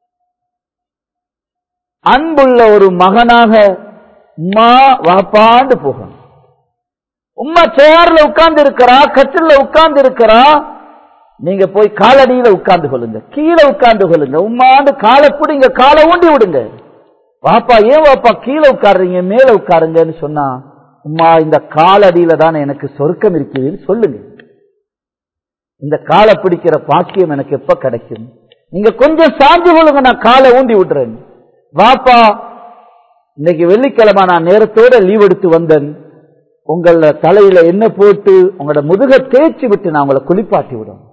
Speaker 1: அன்புள்ள ஒரு மகனாக உமா வாப்பாண்டு போகணும் உம்மா சேர்ல உட்கார்ந்து இருக்கிறா கட்டில உட்கார்ந்து இருக்கிறா நீங்க போய் காலடியில உட்கார்ந்து கொள்ளுங்க கீழே உட்கார்ந்து கொள்ளுங்க உம்மாண்டு காலை பிடிங்க காலை ஊண்டி விடுங்க வாப்பா ஏன் வாப்பா கீழே உட்காருறீங்க மேல உட்காருங்கன்னு சொன்னா உம்மா இந்த காலடியில தான் எனக்கு சொர்க்கம் இருக்குதுன்னு சொல்லுங்க இந்த காலை பிடிக்கிற பாக்கியம் எனக்கு எப்ப கிடைக்கும் நீங்க கொஞ்சம் சாஞ்சு கொள்ளுங்க நான் காலை ஊண்டி விடுறேன் வாப்பா இன்னைக்கு வெள்ளிக்கிழமை நான் நேரத்தோட லீவ் எடுத்து வந்தேன் உங்கள தலையில என்ன போட்டு உங்களோட முதுக தேய்ச்சி விட்டு நான் உங்களை குளிப்பாட்டி விடும்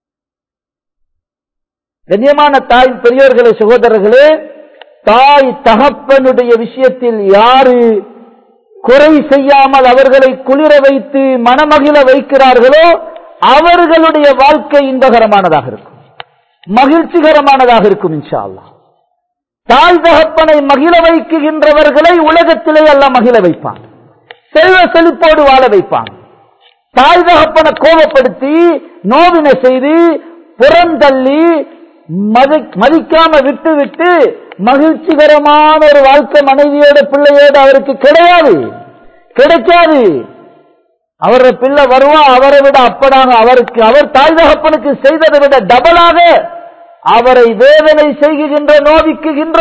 Speaker 1: கண்ணியமான தாய் பெரியோர்களே சகோதரர்களே தாய் தகப்பனுடைய விஷயத்தில் யாரு குறை செய்யாமல் அவர்களை குளிர வைத்து மனமகிழ வைக்கிறார்களோ அவர்களுடைய வாழ்க்கை இன்பகரமானதாக இருக்கும் மகிழ்ச்சிகரமானதாக இருக்கும் இன்ஷா அல்லாஹ் தாய் தகப்பனை மகிழ வைக்குகின்றவர்களை உலகத்திலே எல்லாம் மகிழ வைப்பான் செல்வ செழிப்போடு வாழ வைப்பான் தாய் தகப்பனை கோபப்படுத்தி நோவினை செய்து புறந்தள்ளி மதி- மதிக்காம விட்டு விட்டு மகிழ்ச்சிகரமான ஒரு வாழ்க்கை மனைவியோட பிள்ளையோட அவருக்கு கிடையாது கிடைக்காது அவர பிள்ளை வருவா அவரை விட அப்படாக அவருக்கு அவர் தாய் தகப்பனுக்கு செய்ததை விட டபுளாக அவரை வேதனை செய்கின்ற நோவிக்குகின்ற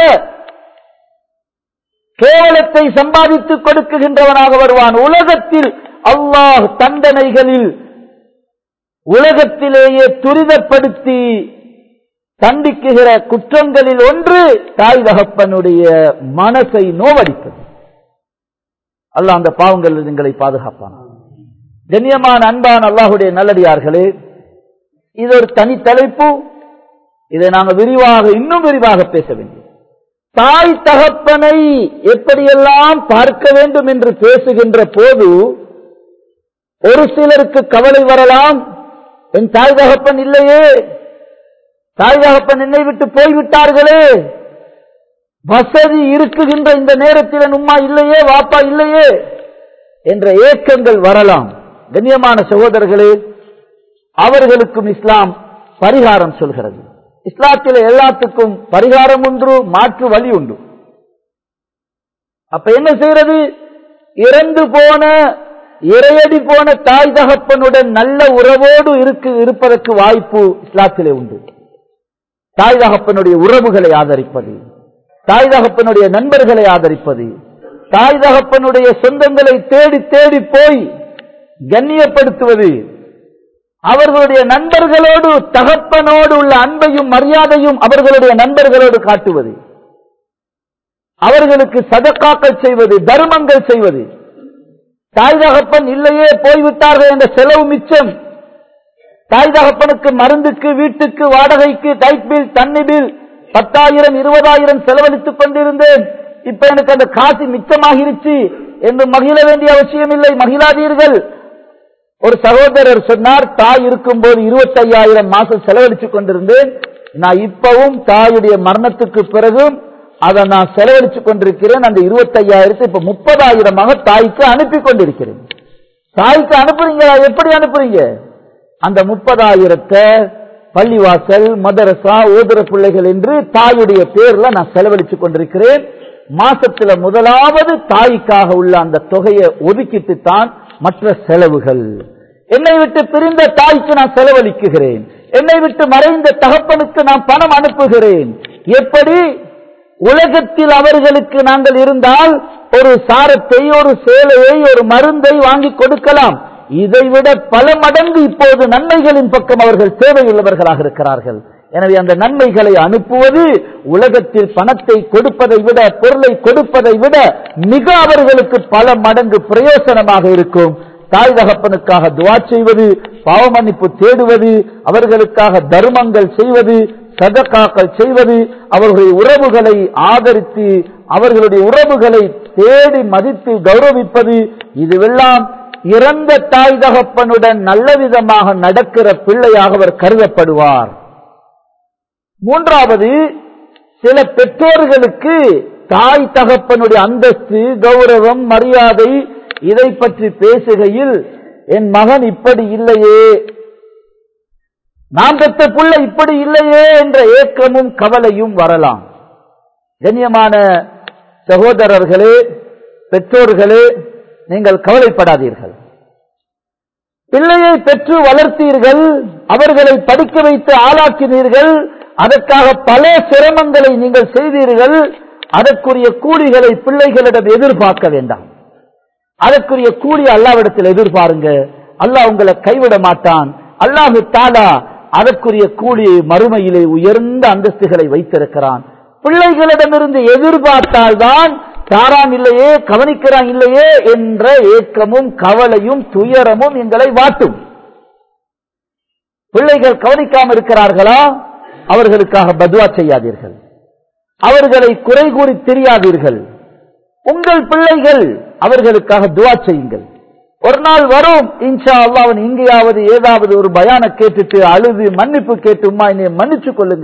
Speaker 1: கேவலத்தை சம்பாதித்துக் கொடுக்குகின்றவனாக வருவான் உலகத்தில் அல்லாஹ் தண்டனைகளில் உலகத்திலேயே துரிதப்படுத்தி தண்டிக்குகிற குற்றங்களில் ஒன்று தாய் தகப்பனுடைய மனசை நோவடிப்பது அல்லாஹ் அந்த பாவங்களில் எங்களை பாதுகாப்பான் கண்ணியமான அன்பான அல்லாஹுடைய நல்லடியார்களே இது ஒரு தனி தலைப்பு இதை நாங்கள் விரிவாக இன்னும் விரிவாக பேச வேண்டும் தாய் தகப்பனை எப்படியெல்லாம் பார்க்க வேண்டும் என்று பேசுகின்ற போது ஒரு சிலருக்கு கவலை வரலாம் என் தாய் தகப்பன் இல்லையே தாய் தகப்பன் என்னை விட்டு போய்விட்டார்களே வசதி இருக்குகின்ற இந்த நேரத்தில் என் உம்மா இல்லையே வாப்பா இல்லையே என்ற ஏக்கங்கள் வரலாம் கண்ணியமான சகோதரர்களே அவர்களுக்கும் இஸ்லாம் பரிகாரம் சொல்கிறது இஸ்லாத்தில் எல்லாத்துக்கும் பரிகாரம் ஒன்று மாற்று வழி உண்டு அப்ப என்ன செய்யறது இறந்து போன இறையடி போன தாய் தகப்பனுடன் நல்ல உறவோடு இருக்கு இருப்பதற்கு வாய்ப்பு இஸ்லாத்திலே உண்டு தாய் தகப்பனுடைய உறவுகளை ஆதரிப்பது தாய் தகப்பனுடைய நண்பர்களை ஆதரிப்பது தாய் தகப்பனுடைய சொந்தங்களை தேடி தேடி போய் கண்ணியப்படுத்துவது அவர்களுடைய நண்பர்களோடு தகப்பனோடு உள்ள அன்பையும் மரியாதையும் அவர்களுடைய நண்பர்களோடு காட்டுவது அவர்களுக்கு சதக்காக்கள் செய்வது தர்மங்கள் செய்வது தாய் தகப்பன் இல்லையே போய்விட்டார்கள் என்ற செலவு மிச்சம் தாய் தகப்பனுக்கு மருந்துக்கு வீட்டுக்கு வாடகைக்கு டைட் பில் தண்ணி பில் பத்தாயிரம் இருபதாயிரம் செலவழித்துக் கொண்டிருந்தேன் இப்ப எனக்கு அந்த காசு மிச்சமாகிருச்சு என்று மகிழ வேண்டிய அவசியம் இல்லை மகிழாதீர்கள் ஒரு சகோதரர் சொன்னார் தாய் இருக்கும்போது இருபத்தி ஐயாயிரம் மாசம் செலவழித்துக் கொண்டிருந்தேன் நான் இப்பவும் தாயுடைய மரணத்துக்கு பிறகும் அதை நான் செலவழித்துக் கொண்டிருக்கிறேன் அந்த இருபத்தி ஐயாயிரத்தை இப்ப முப்பதாயிரமாக தாய்க்கு அனுப்பி கொண்டிருக்கிறேன் தாய்க்கு அனுப்புறீங்க எப்படி அனுப்புறீங்க அந்த முப்பதாயிரத்தை பள்ளிவாசல் மதரசா ஓதுற பிள்ளைகள் என்று தாயுடைய பேர்ல நான் செலவழித்துக் கொண்டிருக்கிறேன் மாசத்துல முதலாவது தாய்க்காக உள்ள அந்த தொகையை ஒதுக்கிட்டு தான் மற்ற செலவுகள் என்னை விட்டு பிரிந்த தாய்க்கு நான் செலவழிக்குகிறேன் என்னை விட்டு மறைந்த தகப்பனுக்கு நான் பணம் அனுப்புகிறேன் எப்படி உலகத்தில் அவர்களுக்கு நாங்கள் இருந்தால் ஒரு சாரத்தை ஒரு சேலையை ஒரு மருந்தை வாங்கி கொடுக்கலாம் இதைவிட பல மடங்கு இப்போது நன்மைகளின் பக்கம் அவர்கள் தேவையுள்ளவர்களாக இருக்கிறார்கள் எனவே அந்த நன்மைகளை அனுப்புவது உலகத்தில் பணத்தை கொடுப்பதை விட பொருளை கொடுப்பதை விட மிக அவர்களுக்கு பல மடங்கு பிரயோசனமாக இருக்கும் தாய் தகப்பனுக்காக துவா செய்வது பாவமன்னிப்பு தேடுவது அவர்களுக்காக தர்மங்கள் செய்வது சதக்காக்கள் செய்வது அவர்களுடைய உறவுகளை ஆதரித்து அவர்களுடைய உறவுகளை தேடி மதித்து கௌரவிப்பது இதுவெல்லாம் இறந்த தாய் தகப்பனுடன் நல்ல விதமாக நடக்கிற பிள்ளையாக அவர் கருதப்படுவார் மூன்றாவது சில பெற்றோர்களுக்கு தாய் தகப்பனுடைய அந்தஸ்து கௌரவம் மரியாதை இதை பற்றி பேசுகையில் என் மகன் இப்படி இல்லையே நான் பெற்ற புள்ள இப்படி இல்லையே என்ற ஏக்கமும் கவலையும் வரலாம் கண்ணியமான சகோதரர்களே பெற்றோர்களே நீங்கள் கவலைப்படாதீர்கள் பிள்ளையை பெற்று வளர்த்தீர்கள் அவர்களை படிக்க வைத்து ஆளாக்கினீர்கள் அதற்காக பல சிரமங்களை நீங்கள் செய்தீர்கள் அதற்குரிய கூலிகளை பிள்ளைகளிடம் எதிர்பார்க்க வேண்டாம் அதற்குரிய கூலி அல்லாவிடத்தில் எதிர்பாருங்க அல்லாஹ் உங்களை கைவிட மாட்டான் அல்லாஹு தாலா அதற்குரிய கூலியை மறுமையிலே உயர்ந்த அந்தஸ்துகளை வைத்திருக்கிறான் பிள்ளைகளிடமிருந்து எதிர்பார்த்தால்தான் தாரான் இல்லையே கவனிக்கிறான் இல்லையே என்ற ஏக்கமும் கவலையும் துயரமும் எங்களை வாட்டும் பிள்ளைகள் கவனிக்காமல் இருக்கிறார்களா அவர்களுக்காக பத்வா செய்யாதீர்கள் அவர்களை குறை கூறி தெரியாதீர்கள் உங்கள் பிள்ளைகள் அவர்களுக்காக துவா செய்யுங்கள் ஒரு நாள் வரும் இன்ஷா அல்லா அவன் எங்கேயாவது ஏதாவது ஒரு பயான கேட்டுட்டு அழுது மன்னிப்பு கேட்டு உமா என்னை மன்னிச்சு கொள்ளுங்க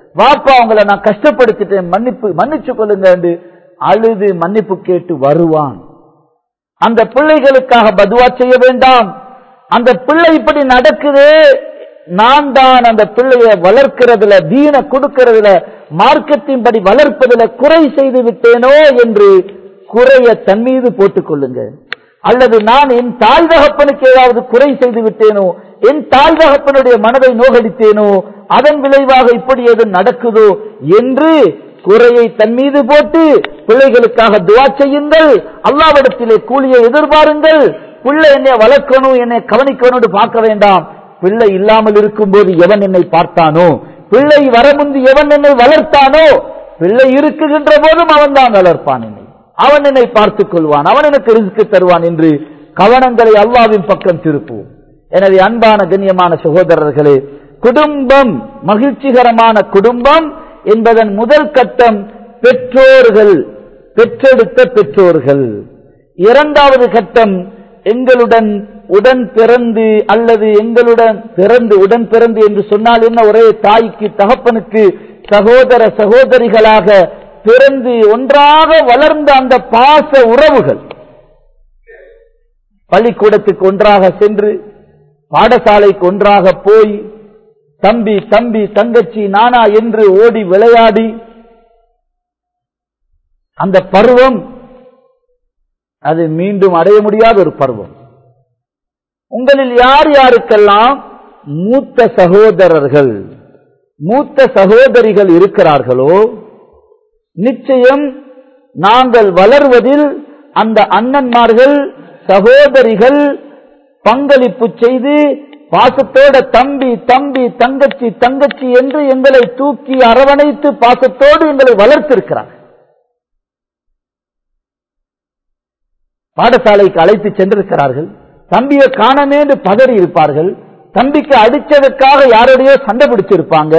Speaker 1: வாப்பா உங்களை நான் கஷ்டப்படுத்திட்டேன் மன்னிப்பு மன்னிச்சு கொள்ளுங்க என்று அழுது மன்னிப்பு கேட்டு வருவான் அந்த பிள்ளைகளுக்காக பதுவா செய்ய வேண்டாம் அந்த பிள்ளை இப்படி நடக்குது நான் தான் அந்த பிள்ளையை வளர்க்கிறதுல தீன கொடுக்கிறதுல மார்க்கத்தின்படி வளர்ப்பதுல குறை செய்து விட்டேனோ என்று குறைய தன் மீது போட்டுக் கொள்ளுங்க அல்லது நான் என் தாய் தகப்பனுக்கு ஏதாவது குறை செய்து விட்டேனோ என் தாய் தகப்பனுடைய மனதை நோகடித்தேனோ அதன் விளைவாக இப்படி எது நடக்குதோ என்று குறையை தன் மீது போட்டு பிள்ளைகளுக்காக துவா செய்யுங்கள் அல்லாவிடத்திலே கூலியை எதிர்பாருங்கள் பிள்ளை என்னை வளர்க்கணும் என்னை கவனிக்கணும் பார்க்க வேண்டாம் பிள்ளை இல்லாமல் இருக்கும்போது எவன் என்னை பார்த்தானோ பிள்ளை வர முந்தி எவன் என்னை வளர்த்தானோ பிள்ளை இருக்குகின்ற போதும் அவன் தான் வளர்ப்பான் என்னை அவன் என்னை பார்த்துக் கொள்வான் அவன் எனக்கு ரிஸ்க் தருவான் என்று கவனங்களை அல்லாவின் பக்கம் திருப்புவோம் எனவே அன்பான கண்ணியமான சகோதரர்களே குடும்பம் மகிழ்ச்சிகரமான குடும்பம் என்பதன் முதல் கட்டம் பெற்றோர்கள் பெற்றெடுத்த பெற்றோர்கள் இரண்டாவது கட்டம் எங்களுடன் உடன் பிறந்து அல்லது எங்களுடன் பிறந்து உடன் பிறந்து என்று சொன்னால் என்ன ஒரே தாய்க்கு தகப்பனுக்கு சகோதர சகோதரிகளாக பிறந்து ஒன்றாக வளர்ந்த அந்த பாச உறவுகள் பள்ளிக்கூடத்துக்கு ஒன்றாக சென்று பாடசாலைக்கு ஒன்றாக போய் தம்பி தம்பி தங்கச்சி நானா என்று ஓடி விளையாடி அந்த பருவம் அது மீண்டும் அடைய முடியாத ஒரு பருவம் உங்களில் யார் யாருக்கெல்லாம் மூத்த சகோதரர்கள் மூத்த சகோதரிகள் இருக்கிறார்களோ நிச்சயம் நாங்கள் வளர்வதில் அந்த அண்ணன்மார்கள் சகோதரிகள் பங்களிப்பு செய்து பாசத்தோட தம்பி தம்பி தங்கச்சி தங்கச்சி என்று எங்களை தூக்கி அரவணைத்து பாசத்தோடு எங்களை வளர்த்திருக்கிறார் பாடசாலைக்கு அழைத்து சென்றிருக்கிறார்கள் தம்பியை காணமே என்று பதறி இருப்பார்கள் தம்பிக்கு அடிச்சதுக்காக யாரோடையோ சண்டை பிடிச்சிருப்பாங்க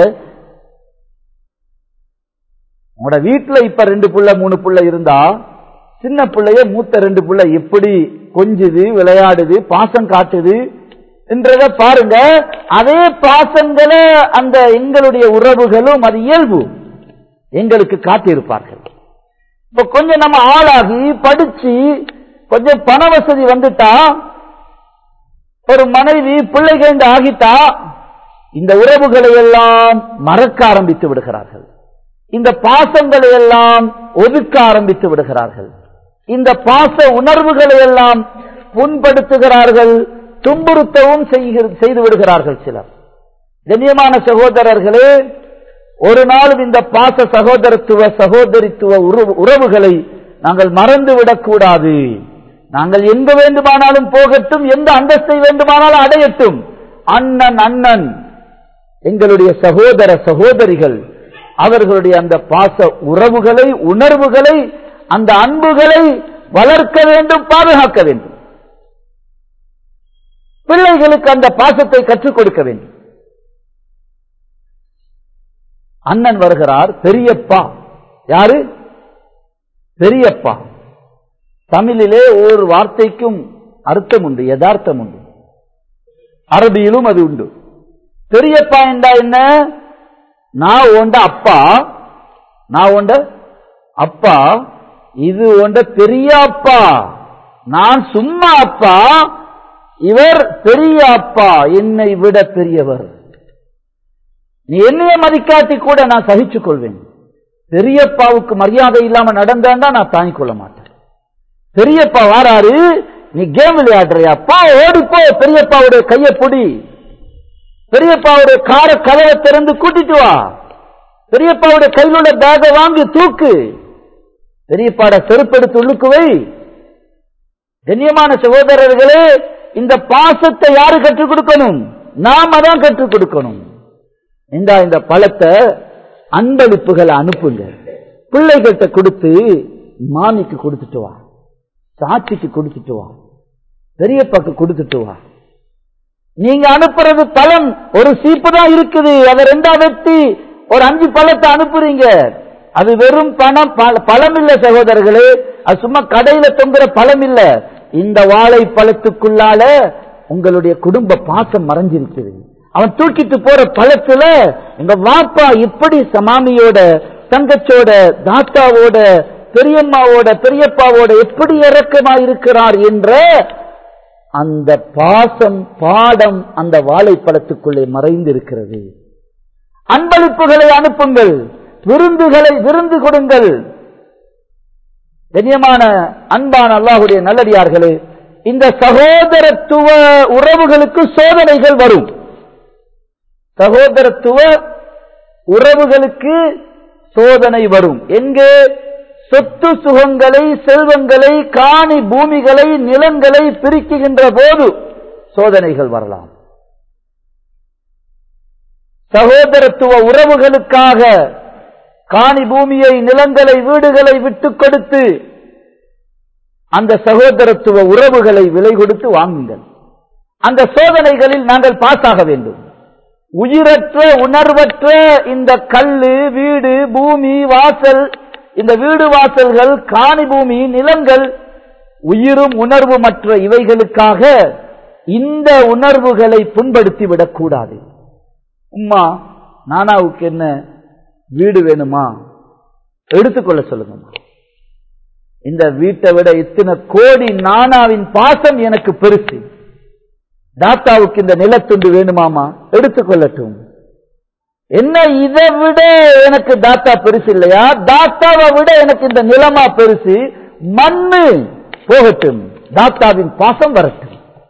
Speaker 1: உங்களோட வீட்டுல இப்ப ரெண்டு புள்ள மூணு புள்ள இருந்தா சின்ன பிள்ளைய மூத்த ரெண்டு புள்ள எப்படி கொஞ்சுது விளையாடுது பாசம் காட்டுது என்றத பாருங்க அதே பாசங்களை அந்த எங்களுடைய உறவுகளும் அது இயல்பு எங்களுக்கு காட்டியிருப்பார்கள் இப்ப கொஞ்சம் நம்ம ஆளாகி படிச்சு கொஞ்சம் பண வசதி வந்துட்டா ஒரு மனைவி பிள்ளைகள் ஆகிட்டா இந்த உறவுகளை எல்லாம் மறக்க ஆரம்பித்து விடுகிறார்கள் இந்த பாசங்களை எல்லாம் ஒதுக்க ஆரம்பித்து விடுகிறார்கள் இந்த பாச உணர்வுகளை எல்லாம் புண்படுத்துகிறார்கள் துன்புறுத்தவும் செய்து விடுகிறார்கள் சிலர் கண்ணியமான சகோதரர்களே ஒரு நாளும் இந்த பாச சகோதரத்துவ சகோதரித்துவ உறவுகளை நாங்கள் மறந்து விடக்கூடாது நாங்கள் எங்க வேண்டுமானாலும் போகட்டும் எந்த அந்தஸ்தை வேண்டுமானாலும் அடையட்டும் அண்ணன் அண்ணன் எங்களுடைய சகோதர சகோதரிகள் அவர்களுடைய அந்த பாச உறவுகளை உணர்வுகளை அந்த அன்புகளை வளர்க்க வேண்டும் பாதுகாக்க வேண்டும் பிள்ளைகளுக்கு அந்த பாசத்தை கற்றுக் கொடுக்க வேண்டும் அண்ணன் வருகிறார் பெரியப்பா யாரு பெரியப்பா தமிழிலே ஒரு வார்த்தைக்கும் அர்த்தம் உண்டு யதார்த்தம் உண்டு அரபியிலும் அது உண்டு பெரியப்பா என்றா என்ன நான் ஓண்ட அப்பா நான் ஓண்ட அப்பா இது ஓண்ட பெரிய அப்பா நான் சும்மா அப்பா இவர் பெரிய அப்பா என்னை விட பெரியவர் நீ என்னைய மதிக்காட்டி கூட நான் சகிச்சுக் கொள்வேன் பெரியப்பாவுக்கு மரியாதை இல்லாம நடந்தாண்டா நான் தாங்கிக் கொள்ள மாட்டேன் பெரியப்பா வாராரு நீ கேம் விளையாடுறியா போ ஓடிப்போ பெரியப்பாவுடைய கைய புடி பெரியப்பாவுடைய கார கதவை திறந்து கூட்டிட்டு வா பெரியப்பாவுடைய கையில் உள்ள பேகை வாங்கி தூக்கு பெரியப்பாட செருப்பெடுத்து உள்ளுக்கு வை கண்ணியமான சகோதரர்களே இந்த பாசத்தை யாரு கற்றுக் கொடுக்கணும் நாம தான் கற்றுக் கொடுக்கணும் இந்த இந்த பழத்தை அன்பளிப்புகளை அனுப்புங்க பிள்ளைகிட்ட கொடுத்து மாமிக்கு கொடுத்துட்டு வா சாட்சிக்கு கொடுத்துட்டு வா பெரியப்பாக்கு கொடுத்துட்டு வா நீங்க அனுப்புறது பழம் ஒரு சீப்பு தான் இருக்குது அதை ரெண்டா வெட்டி ஒரு அஞ்சு பழத்தை அனுப்புறீங்க அது வெறும் பணம் பழம் இல்ல சகோதரர்களே அது சும்மா கடையில தொங்குற பழம் இல்ல இந்த வாழை பழத்துக்குள்ளால உங்களுடைய குடும்ப பாசம் மறைஞ்சிருக்குது அவன் தூக்கிட்டு போற பழத்துல எங்க வாப்பா இப்படி சமாமியோட தங்கச்சோட தாத்தாவோட பெரியம்மாவோட பெரியப்பாவோட எப்படி இறக்கமா இருக்கிறார் என்ற அந்த பாசம் பாடம் அந்த வாழைப்பழத்துக்குள்ளே மறைந்திருக்கிறது அன்பளிப்புகளை அனுப்புங்கள் விருந்துகளை விருந்து கொடுங்கள் கண்ணியமான அன்பான அல்லாஹுடைய நல்லடியார்களே இந்த சகோதரத்துவ உறவுகளுக்கு சோதனைகள் வரும் சகோதரத்துவ உறவுகளுக்கு சோதனை வரும் எங்கே சொத்து சுகங்களை செல்வங்களை காணி பூமிகளை நிலங்களை பிரிக்குகின்ற போது சோதனைகள் வரலாம் சகோதரத்துவ உறவுகளுக்காக காணி பூமியை நிலங்களை வீடுகளை விட்டுக் கொடுத்து அந்த சகோதரத்துவ உறவுகளை விலை கொடுத்து வாங்குங்கள் அந்த சோதனைகளில் நாங்கள் பாஸ் ஆக வேண்டும் உயிரற்ற உணர்வற்ற இந்த கல்லு வீடு பூமி வாசல் இந்த வீடு வாசல்கள் காணி பூமி நிலங்கள் உயிரும் உணர்வுமற்ற இவைகளுக்காக இந்த உணர்வுகளை புண்படுத்தி விடக்கூடாது உம்மா நானாவுக்கு என்ன வீடு வேணுமா எடுத்துக்கொள்ள சொல்லுங்கம்மா இந்த வீட்டை விட இத்தனை கோடி நானாவின் பாசம் எனக்கு பெருசு தாத்தாவுக்கு இந்த நிலத்துண்டு வேணுமாமா எடுத்துக்கொள்ளட்டும் என்ன இதை விட எனக்கு தாத்தா பெருசு இல்லையா தாத்தாவை விட எனக்கு இந்த நிலமா பெருசு மண்ணு போகட்டும் தாத்தாவின் பாசம் வரட்டும்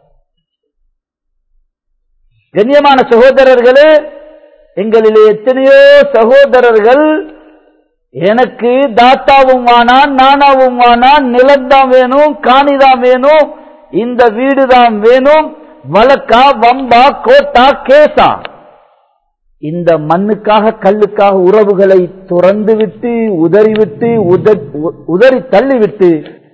Speaker 1: கண்ணியமான சகோதரர்களே எங்களிலே எத்தனையோ சகோதரர்கள் எனக்கு தாத்தாவும் வானான் நானாவும் வானான் நிலம்தான் வேணும் காணிதான் வேணும் இந்த வீடுதான் வேணும் வழக்கா வம்பா கோட்டா கேசா இந்த மண்ணுக்காக கல்லுக்காக உறவுகளை துறந்து விட்டு உதறிவிட்டு உதறி தள்ளிவிட்டு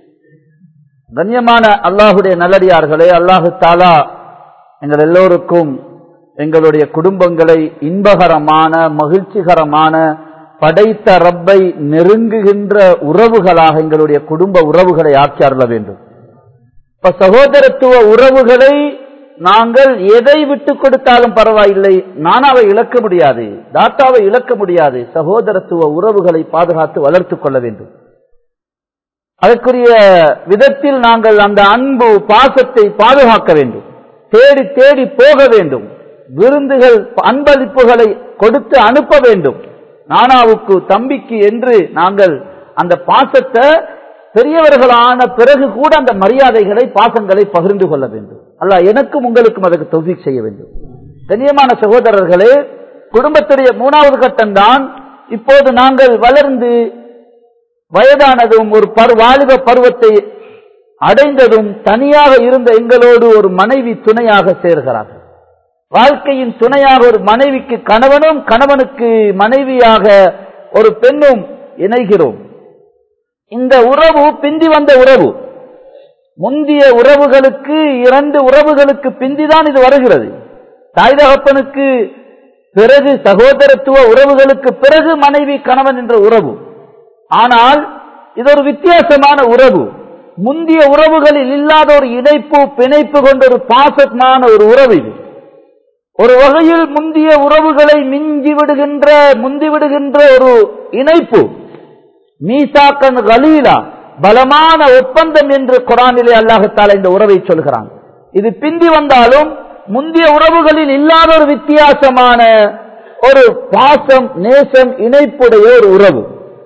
Speaker 1: கண்ணியமான அல்லாஹுடைய நல்லடியார்களே அல்லாஹு தாலா எங்கள் எல்லோருக்கும் எங்களுடைய குடும்பங்களை இன்பகரமான மகிழ்ச்சிகரமான படைத்த ரப்பை நெருங்குகின்ற உறவுகளாக எங்களுடைய குடும்ப உறவுகளை ஆக்கி அருள வேண்டும் இப்ப சகோதரத்துவ உறவுகளை நாங்கள் எதை விட்டு கொடுத்தாலும் பரவாயில்லை நானாவை இழக்க முடியாது தாத்தாவை இழக்க முடியாது சகோதரத்துவ உறவுகளை பாதுகாத்து வளர்த்துக் கொள்ள வேண்டும் அதற்குரிய விதத்தில் நாங்கள் அந்த அன்பு பாசத்தை பாதுகாக்க வேண்டும் தேடி தேடி போக வேண்டும் விருந்துகள் அன்பளிப்புகளை கொடுத்து அனுப்ப வேண்டும் நானாவுக்கு தம்பிக்கு என்று நாங்கள் அந்த பாசத்தை பெரியவர்களான பிறகு கூட அந்த மரியாதைகளை பாசங்களை பகிர்ந்து கொள்ள வேண்டும் அல்ல எனக்கும் உங்களுக்கும் அதற்கு தொகுதி செய்ய வேண்டும் கண்ணியமான சகோதரர்களே குடும்பத்துடைய மூணாவது கட்டம் தான் இப்போது நாங்கள் வளர்ந்து வயதானதும் ஒரு பரு வாலிப பருவத்தை அடைந்ததும் தனியாக இருந்த எங்களோடு ஒரு மனைவி துணையாக சேர்கிறார்கள் வாழ்க்கையின் துணையாக ஒரு மனைவிக்கு கணவனும் கணவனுக்கு மனைவியாக ஒரு பெண்ணும் இணைகிறோம் இந்த உறவு பிந்தி வந்த உறவு முந்திய உறவுகளுக்கு இரண்டு உறவுகளுக்கு பிந்திதான் இது வருகிறது தாய் தகப்பனுக்கு பிறகு சகோதரத்துவ உறவுகளுக்கு பிறகு மனைவி கணவன் என்ற உறவு ஆனால் இது ஒரு வித்தியாசமான உறவு முந்திய உறவுகளில் இல்லாத ஒரு இணைப்பு பிணைப்பு கொண்ட ஒரு பாசமான ஒரு உறவு இது ஒரு வகையில் முந்திய உறவுகளை மிஞ்சி விடுகின்ற முந்தி விடுகின்ற ஒரு இணைப்பு மீசாக்கன் கலீலா பலமான ஒப்பந்தம் என்று குரானிலே அல்லாஹத்தால இந்த உறவை சொல்கிறான் இது பிந்தி வந்தாலும் முந்திய உறவுகளில் இல்லாத ஒரு வித்தியாசமான ஒரு பாசம் நேசம் இணைப்புடைய ஒரு உறவு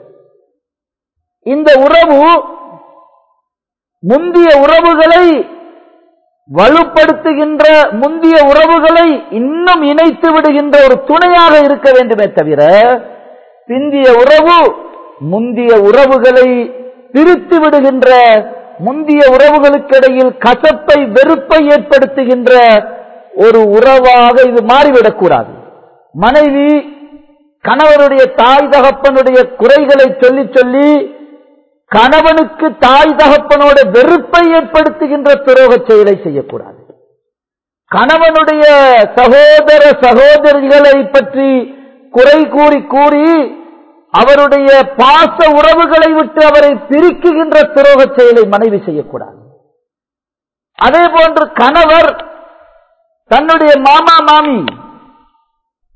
Speaker 1: இந்த உறவு முந்திய உறவுகளை வலுப்படுத்துகின்ற முந்திய உறவுகளை இன்னும் இணைத்து விடுகின்ற ஒரு துணையாக இருக்க வேண்டுமே தவிர பிந்திய உறவு முந்திய உறவுகளை பிரித்து விடுகின்ற முந்திய உறவுகளுக்கிடையில் கசப்பை வெறுப்பை ஏற்படுத்துகின்ற ஒரு உறவாக இது மாறிவிடக்கூடாது மனைவி கணவருடைய தாய் தகப்பனுடைய குறைகளை சொல்லி சொல்லி கணவனுக்கு தாய் தகப்பனோட வெறுப்பை ஏற்படுத்துகின்ற துரோக செயலை செய்யக்கூடாது கணவனுடைய சகோதர சகோதரிகளை பற்றி குறை கூறி கூறி அவருடைய பாச உறவுகளை விட்டு அவரை பிரிக்குகின்ற துரோக செயலை மனைவி செய்யக்கூடாது அதே போன்று கணவர் தன்னுடைய மாமா மாமி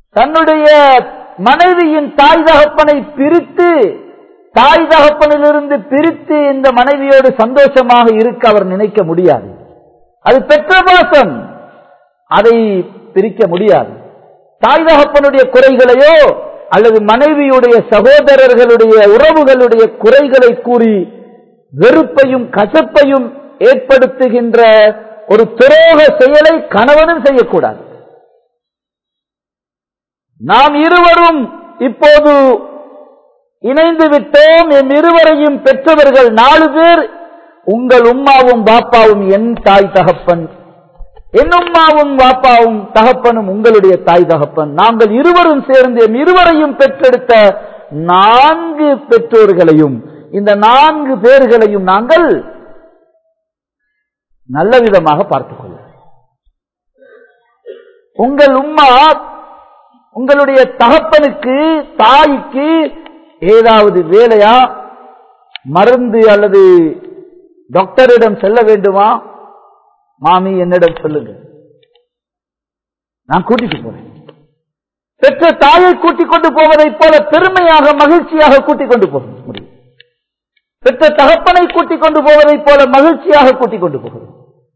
Speaker 1: தன்னுடைய மனைவியின் தாய் தகப்பனை பிரித்து தாய் தகப்பனிலிருந்து பிரித்து இந்த மனைவியோடு சந்தோஷமாக இருக்க அவர் நினைக்க முடியாது அது பெற்ற பாசம் அதை பிரிக்க முடியாது தாய் தகப்பனுடைய குறைகளையோ அல்லது மனைவியுடைய சகோதரர்களுடைய உறவுகளுடைய குறைகளை கூறி வெறுப்பையும் கசப்பையும் ஏற்படுத்துகின்ற ஒரு துரோக செயலை கணவனும் செய்யக்கூடாது நாம் இருவரும் இப்போது இணைந்து விட்டோம் என் இருவரையும் பெற்றவர்கள் நாலு பேர் உங்கள் உம்மாவும் பாப்பாவும் என் தாய் தகப்பன் என் உம்மாவும் பாப்பாவும் தகப்பனும் உங்களுடைய தாய் தகப்பன் நாங்கள் இருவரும் சேர்ந்து என் இருவரையும் பெற்றெடுத்த நான்கு பெற்றோர்களையும் இந்த நான்கு பேர்களையும் நாங்கள் நல்ல விதமாக பார்த்துக் கொள்ள உங்கள் உம்மா உங்களுடைய தகப்பனுக்கு தாய்க்கு ஏதாவது வேலையா மருந்து அல்லது டாக்டரிடம் செல்ல வேண்டுமா மாமி என்னிடம் சொல்லுங்க நான் கூட்டிட்டு போறேன் பெற்ற தாயை கூட்டிக் கொண்டு போவதைப் போல பெருமையாக மகிழ்ச்சியாக கூட்டிக் கொண்டு போக முடியும் பெற்ற தகப்பனை கூட்டிக் கொண்டு போவதைப் போல மகிழ்ச்சியாக கூட்டிக் கொண்டு போகிறோம்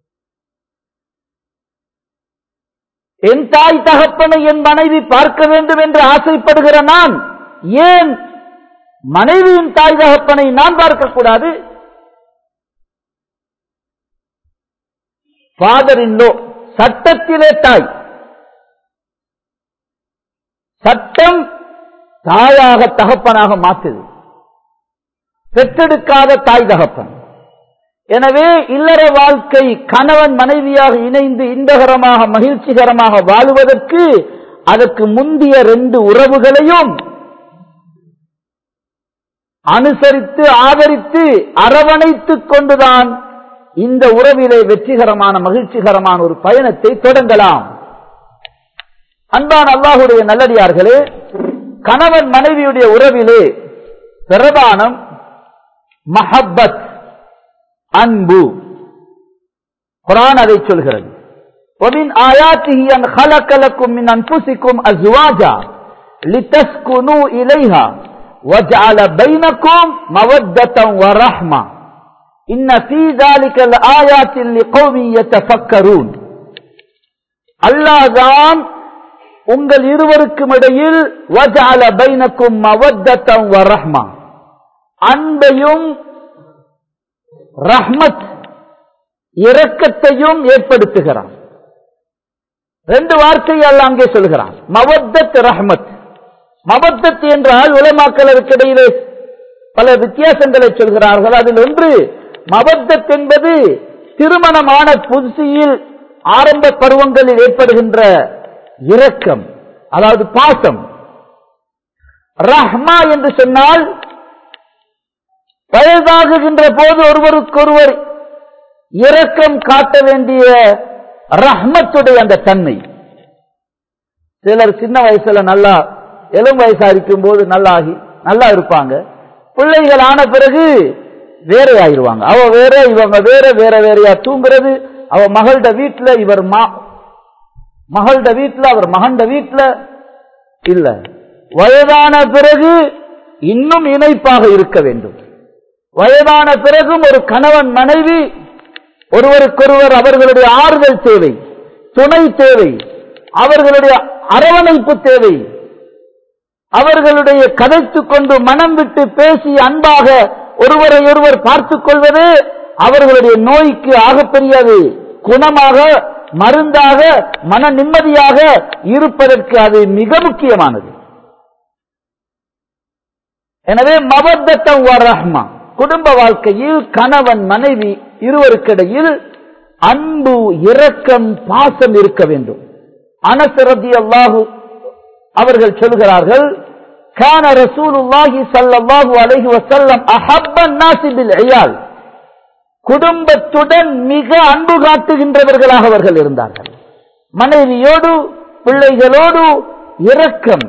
Speaker 1: என் தாய் தகப்பனை என் மனைவி பார்க்க வேண்டும் என்று ஆசைப்படுகிற நான் ஏன் மனைவியின் தாய் தகப்பனை நான் பார்க்கக்கூடாது ஃபாதர் இன் சட்டத்திலே தாய் சட்டம் தாயாக தகப்பனாக மாற்றுது பெற்றெடுக்காத தாய் தகப்பன் எனவே இல்லற வாழ்க்கை கணவன் மனைவியாக இணைந்து இன்பகரமாக மகிழ்ச்சிகரமாக வாழுவதற்கு அதற்கு முந்திய ரெண்டு உறவுகளையும் அனுசரித்து ஆதரித்து அரவணைத்துக் கொண்டுதான் இந்த உறவிலே வெற்றிகரமான மகிழ்ச்சிகரமான ஒரு பயணத்தை தொடங்கலாம் அன்பான் அல்லாஹுடைய நல்லடியார்களே கணவன் மனைவியுடைய உறவிலே பிரதானம் மஹப்பத் அன்பு குரான் அதை சொல்கிறது ومن آياته أن خلق لكم من أنفسكم أزواجا لتسكنوا إليها وجعل بينكم مودة ورحمة إن في ذلك لآيات لقوم يتفكرون அல்லாஹ் உங்கள் இருவருக்கும் இடையில் வஜால பைனக்கும் மவத்தம் வரஹ்மா அன்பையும் ரஹ்மத் இரக்கத்தையும் ஏற்படுத்துகிறான் ரெண்டு வார்த்தையை அல்ல அங்கே சொல்கிறான் மவத்தத் ரஹ்மத் மவத்தத் என்றால் உலமாக்களுக்கு இடையிலே பல வித்தியாசங்களை சொல்கிறார்கள் அதில் ஒன்று மவத்தத் என்பது திருமணமான புதுசியில் ஆரம்ப பருவங்களில் ஏற்படுகின்ற இரக்கம் அதாவது பாசம் ரஹ்மா என்று சொன்னால் வயதாகுகின்ற போது ஒருவருக்கொருவர் இரக்கம் காட்ட வேண்டிய ரஹ்மத்துடைய அந்த தன்மை சிலர் சின்ன வயசுல நல்லா இளம் வயசா இருக்கும் போது நல்லாகி நல்லா இருப்பாங்க பிள்ளைகள் ஆன பிறகு வேற ஆயிருவாங்க அவ வேற இவங்க வேற வேற வேறையா தூங்குறது அவ மகள்ட வீட்டுல இவர் மா மகள்ட வீட்டுல அவர் மகண்ட வீட்டுல இல்ல வயதான பிறகு இன்னும் இணைப்பாக இருக்க வேண்டும் வயதான பிறகும் ஒரு கணவன் மனைவி ஒருவருக்கொருவர் அவர்களுடைய ஆறுதல் தேவை துணை தேவை அவர்களுடைய அரவணைப்பு தேவை அவர்களுடைய கதைத்துக் கொண்டு மனம் விட்டு பேசி அன்பாக ஒருவரை ஒருவர் பார்த்துக் கொள்வது அவர்களுடைய நோய்க்கு ஆகப்பெரியது குணமாக மருந்தாக மன நிம்மதியாக இருப்பதற்கு அது மிக முக்கியமானது எனவே மவத்தம் ரஹ்மா குடும்ப வாழ்க்கையில் கணவன் மனைவி இருவருக்கிடையில் அன்பு இரக்கம் பாசம் இருக்க வேண்டும் அனசரதி அல்லாஹு அவர்கள் சொல்கிறார்கள் கான ரசூலுல்லாஹி ஸல்லல்லாஹு அலைஹி வஸல்லம் அஹப்பன் நாஸி பில் இயால் குடும்பத்துடன் மிக அன்பு காட்டுகின்றவர்களாக அவர்கள் இருந்தார்கள் மனைவியோடு பிள்ளைகளோடு இரக்கம்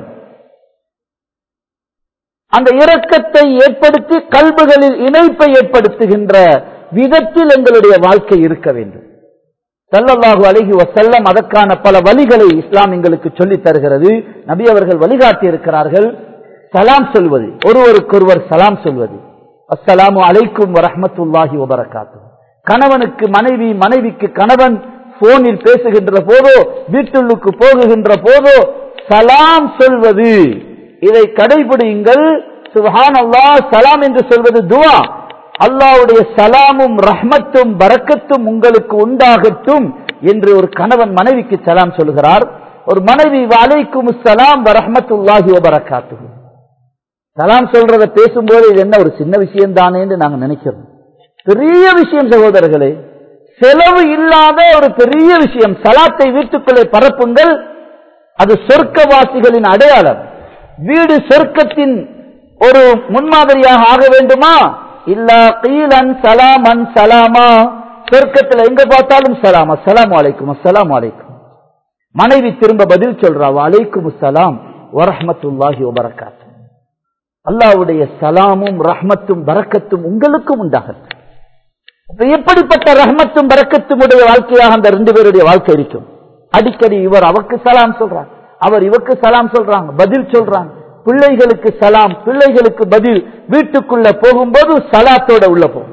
Speaker 1: அந்த இரக்கத்தை ஏற்படுத்தி கல்புகளில் இணைப்பை ஏற்படுத்துகின்ற விதத்தில் எங்களுடைய வாழ்க்கை இருக்க வேண்டும் ஸல்லல்லாஹு அலைஹி வஸல்லம் அதற்கான பல வழிகளை இஸ்லாம் எங்களுக்கு சொல்லித் தருகிறது நபி அவர்கள் வழிகாட்டி இருக்கிறார்கள் சலாம் சொல்வது ஒருவருக்கொருவர் சலாம் சொல்வது அஸ்ஸலாமு அலைக்கும் வரஹ்மத்துல்லாஹி வபரகாத்து கணவனுக்கு மனைவி மனைவிக்கு கணவன் போனில் பேசுகின்ற போதோ வீட்டுள்ளுக்கு போகுகின்ற போதோ சலாம் சொல்வது இதை கடைபிடியுங்கள் சுபஹான் அல்லாஹ் சலாம் என்று சொல்வது துவா அல்லாஹ்வுடைய சலாமும் ரஹ்மத்தும் பரக்கத்தும் உங்களுக்கு உண்டாகட்டும் என்று ஒரு கணவன் மனைவிக்கு சலாம் சொல்கிறார் ஒரு மனைவி வலைக்கும் சலாம் வரஹ்மத்துல்லாஹி வபரகாத்துஹு சலாம் சொல்றத பேசும்போது இது என்ன ஒரு சின்ன விஷயம் தானே என்று நாங்க நினைக்கிறோம் பெரிய விஷயம் சகோதரர்களே செலவு இல்லாத ஒரு பெரிய விஷயம் சலாத்தை வீட்டுக்குள்ளே பரப்புங்கள் அது சொர்க்கவாசிகளின் அடையாளம் வீடு சொர்க்கத்தின் ஒரு முன்மாதிரியாக ஆக வேண்டுமா இல்ல கீழன் சலாமன் சலாமா சொர்க்கத்தில் எங்க பார்த்தாலும் சலாம் அஸ்ஸலாமு அலைக்கும் அஸ்ஸலாமு அலைக்கும் மனைவி திரும்ப பதில் சொல்றா அலைக்கும் சலாம் வரஹ்மத்துல்லாஹி வபரகாத்து அல்லாஹ்வுடைய சலாமும் ரஹ்மத்தும் பரக்கத்தும் உங்களுக்கும் உண்டாகட்டும் அப்ப எப்படிப்பட்ட ரஹ்மத்தும் பரக்கத்தும் உடைய வாழ்க்கையாக அந்த ரெண்டு பேருடைய வாழ்க்கை இருக்கும் அடிக்கடி இவர் அவருக்கு சலாம் சொல்றார் அவர் இவருக்கு சலாம் சொல்றாங்க பதில் சொல்றாங்க பிள்ளைகளுக்கு சலாம் பிள்ளைகளுக்கு பதில் வீட்டுக்குள்ள போகும்போது சலாத்தோட உள்ள போகும்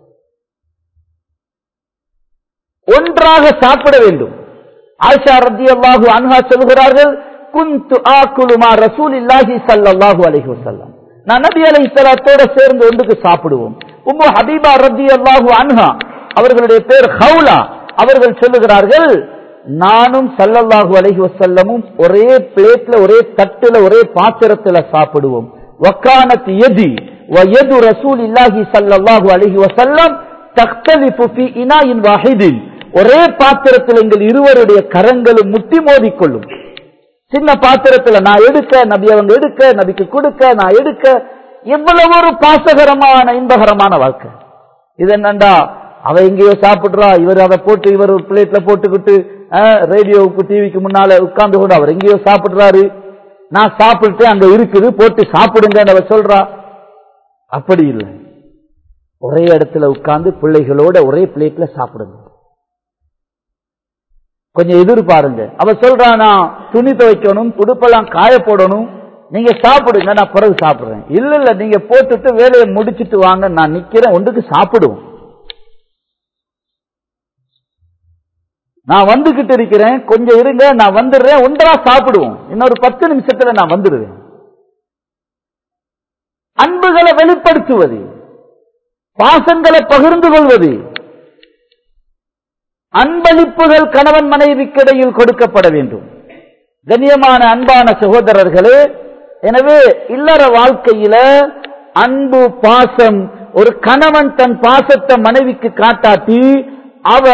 Speaker 1: ஒன்றாக சாப்பிட வேண்டும் ஆயிஷா ரத்தியல்லாஹு அன்ஹா சொல்கிறார்கள் குந்து ஆக்குலுமா ரசூலில்லாஹி ஸல்லல்லாஹு அலைஹி வஸல்லம் நான் நபி அலைஹிஸ்ஸலாத்தோட சேர்ந்து ஒன்றுக்கு சாப்பிடுவோம் உம்மு ஹபீபா ரத்தியல்லாஹு அன்ஹா அவர்களுடைய பேர் ஹவுலா அவர்கள் சொல்லுகிறார்கள் நானும் சல்லல்லாஹு அலைஹி வஸல்லமும் ஒரே பிளேட்ல ஒரே தட்டுல ஒரே பாத்திரத்துல சாப்பிடுவோம் வக்கானத் யதி வயது ரசூலில்லாஹி ஸல்லல்லாஹு அலைஹி வஸல்லம் தக்தலிஃபு ஃபீ இனாயின் வாஹிதின் ஒரே பாத்திரத்தில் எங்கள் இருவருடைய கரங்களும் முட்டி மோதிக்கொள்ளும் சின்ன பாத்திரத்துல நான் எடுக்க நபி அவங்க எடுக்க நபிக்கு கொடுக்க நான் எடுக்க எவ்வளவு ஒரு பாசகரமான இன்பகரமான வாழ்க்கை இது என்னண்டா அவ எங்கேயோ சாப்பிடுறா இவர் அதை போட்டு இவர் ஒரு பிளேட்ல போட்டுக்கிட்டு அஹ், ரேடியோவுக்கு டிவிக்கு முன்னால உட்கார்ந்து கொண்டு அவர் எங்கேயோ சாப்பிடுறாரு நான் சாப்பிட்டு அங்க இருக்குது போட்டு சாப்பிடுங்க அவ சொல்றா அப்படி இல்லை ஒரே இடத்துல உட்கார்ந்து பிள்ளைகளோட ஒரே பிளேட்ல சாப்பிடுங்க கொஞ்சம் எதிர்பாருங்க அவ சொல்றா நான் துணி துவைக்கணும் துடுப்பெல்லாம் காய போடணும் நீங்க சாப்பிடுங்க நான் பிறகு சாப்பிடுறேன் இல்ல இல்ல நீங்க போட்டுட்டு வேலையை முடிச்சிட்டு வாங்க நான் நிக்கிறேன் ஒன்றுக்கு சாப்பிடுவோம் நான் வந்துகிட்டு இருக்கிறேன் கொஞ்சம் இருங்க நான் வந்துடுறேன் ஒன்றா சாப்பிடுவோம் இன்னொரு பத்து நிமிஷத்துல நான் வந்துடுவேன் அன்புகளை வெளிப்படுத்துவது பாசங்களை பகிர்ந்து கொள்வது அன்பளிப்புகள் கணவன் மனைவிக்கிடையில் கொடுக்கப்பட வேண்டும் கண்ணியமான அன்பான சகோதரர்களே எனவே இல்லற வாழ்க்கையில அன்பு பாசம் ஒரு கணவன் தன் பாசத்தை மனைவிக்கு காட்டாட்டி அவ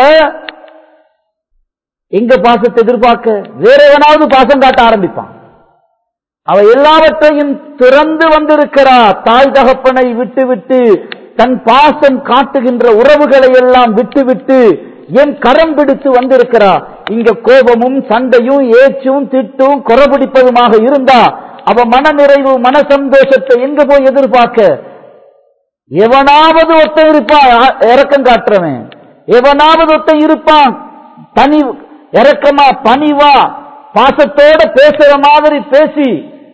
Speaker 1: எங்க பாசத்தை எதிர்பார்க்க வேற எவனாவது பாசம் காட்ட ஆரம்பிப்பான் அவ எல்லாவற்றையும் திறந்து வந்திருக்கிறா தாய் தகப்பனை விட்டு விட்டு தன் பாசம் காட்டுகின்ற உறவுகளை எல்லாம் விட்டு விட்டு என் கரம் பிடித்து வந்திருக்கிறா இங்க கோபமும் சண்டையும் ஏச்சும் திட்டும் குறபிடிப்பதுமாக இருந்தா அவ மன நிறைவு மன சந்தோஷத்தை எங்க போய் எதிர்பார்க்க எவனாவது ஒத்த இருப்பான் ஆ- இரக்கம் காட்டுறவன் எவனாவது ஒத்த இருப்பான் தனி இரக்கமா பணிவா பாசத்தோட பேசுற மாதிரி பேசி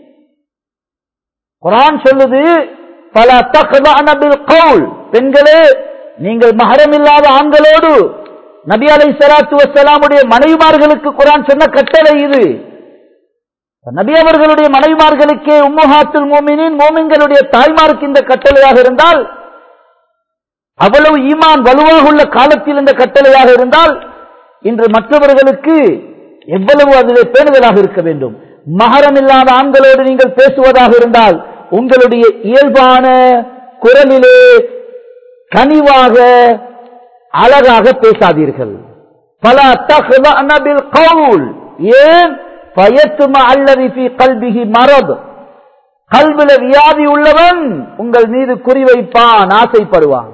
Speaker 1: குரான் சொல்லுது பல தக்தான பில் கவுல் பெண்களே நீங்கள் மகரம் இல்லாத ஆண்களோடு நபி அலை சலாத்து வசலாமுடைய மனைவிமார்களுக்கு குரான் சொன்ன கட்டளை இது நபி அவர்களுடைய மனைவிமார்களுக்கே உம்முஹாத்துல் மோமினின் மோமின்களுடைய தாய்மாருக்கு இந்த கட்டளையாக இருந்தால் அவ்வளவு ஈமான் வலுவாக உள்ள காலத்தில் இந்த கட்டளையாக இருந்தால் இன்று மற்றவர்களுக்கு எவ்வளவு அதிலே பேணுதலாக இருக்க வேண்டும் மகரம் இல்லாத ஆண்களோடு நீங்கள் பேசுவதாக இருந்தால் உங்களுடைய இயல்பான குரலிலே கனிவாக அழகாக பேசாதீர்கள் பல தகவல் கவுல் ஏன் பயத்தும அல்லது ஃபி கல்பிஹி மரத் கல்வில வியாதி உள்ளவன் உங்கள் மீது குறிவைப்பான் ஆசைப்படுவான்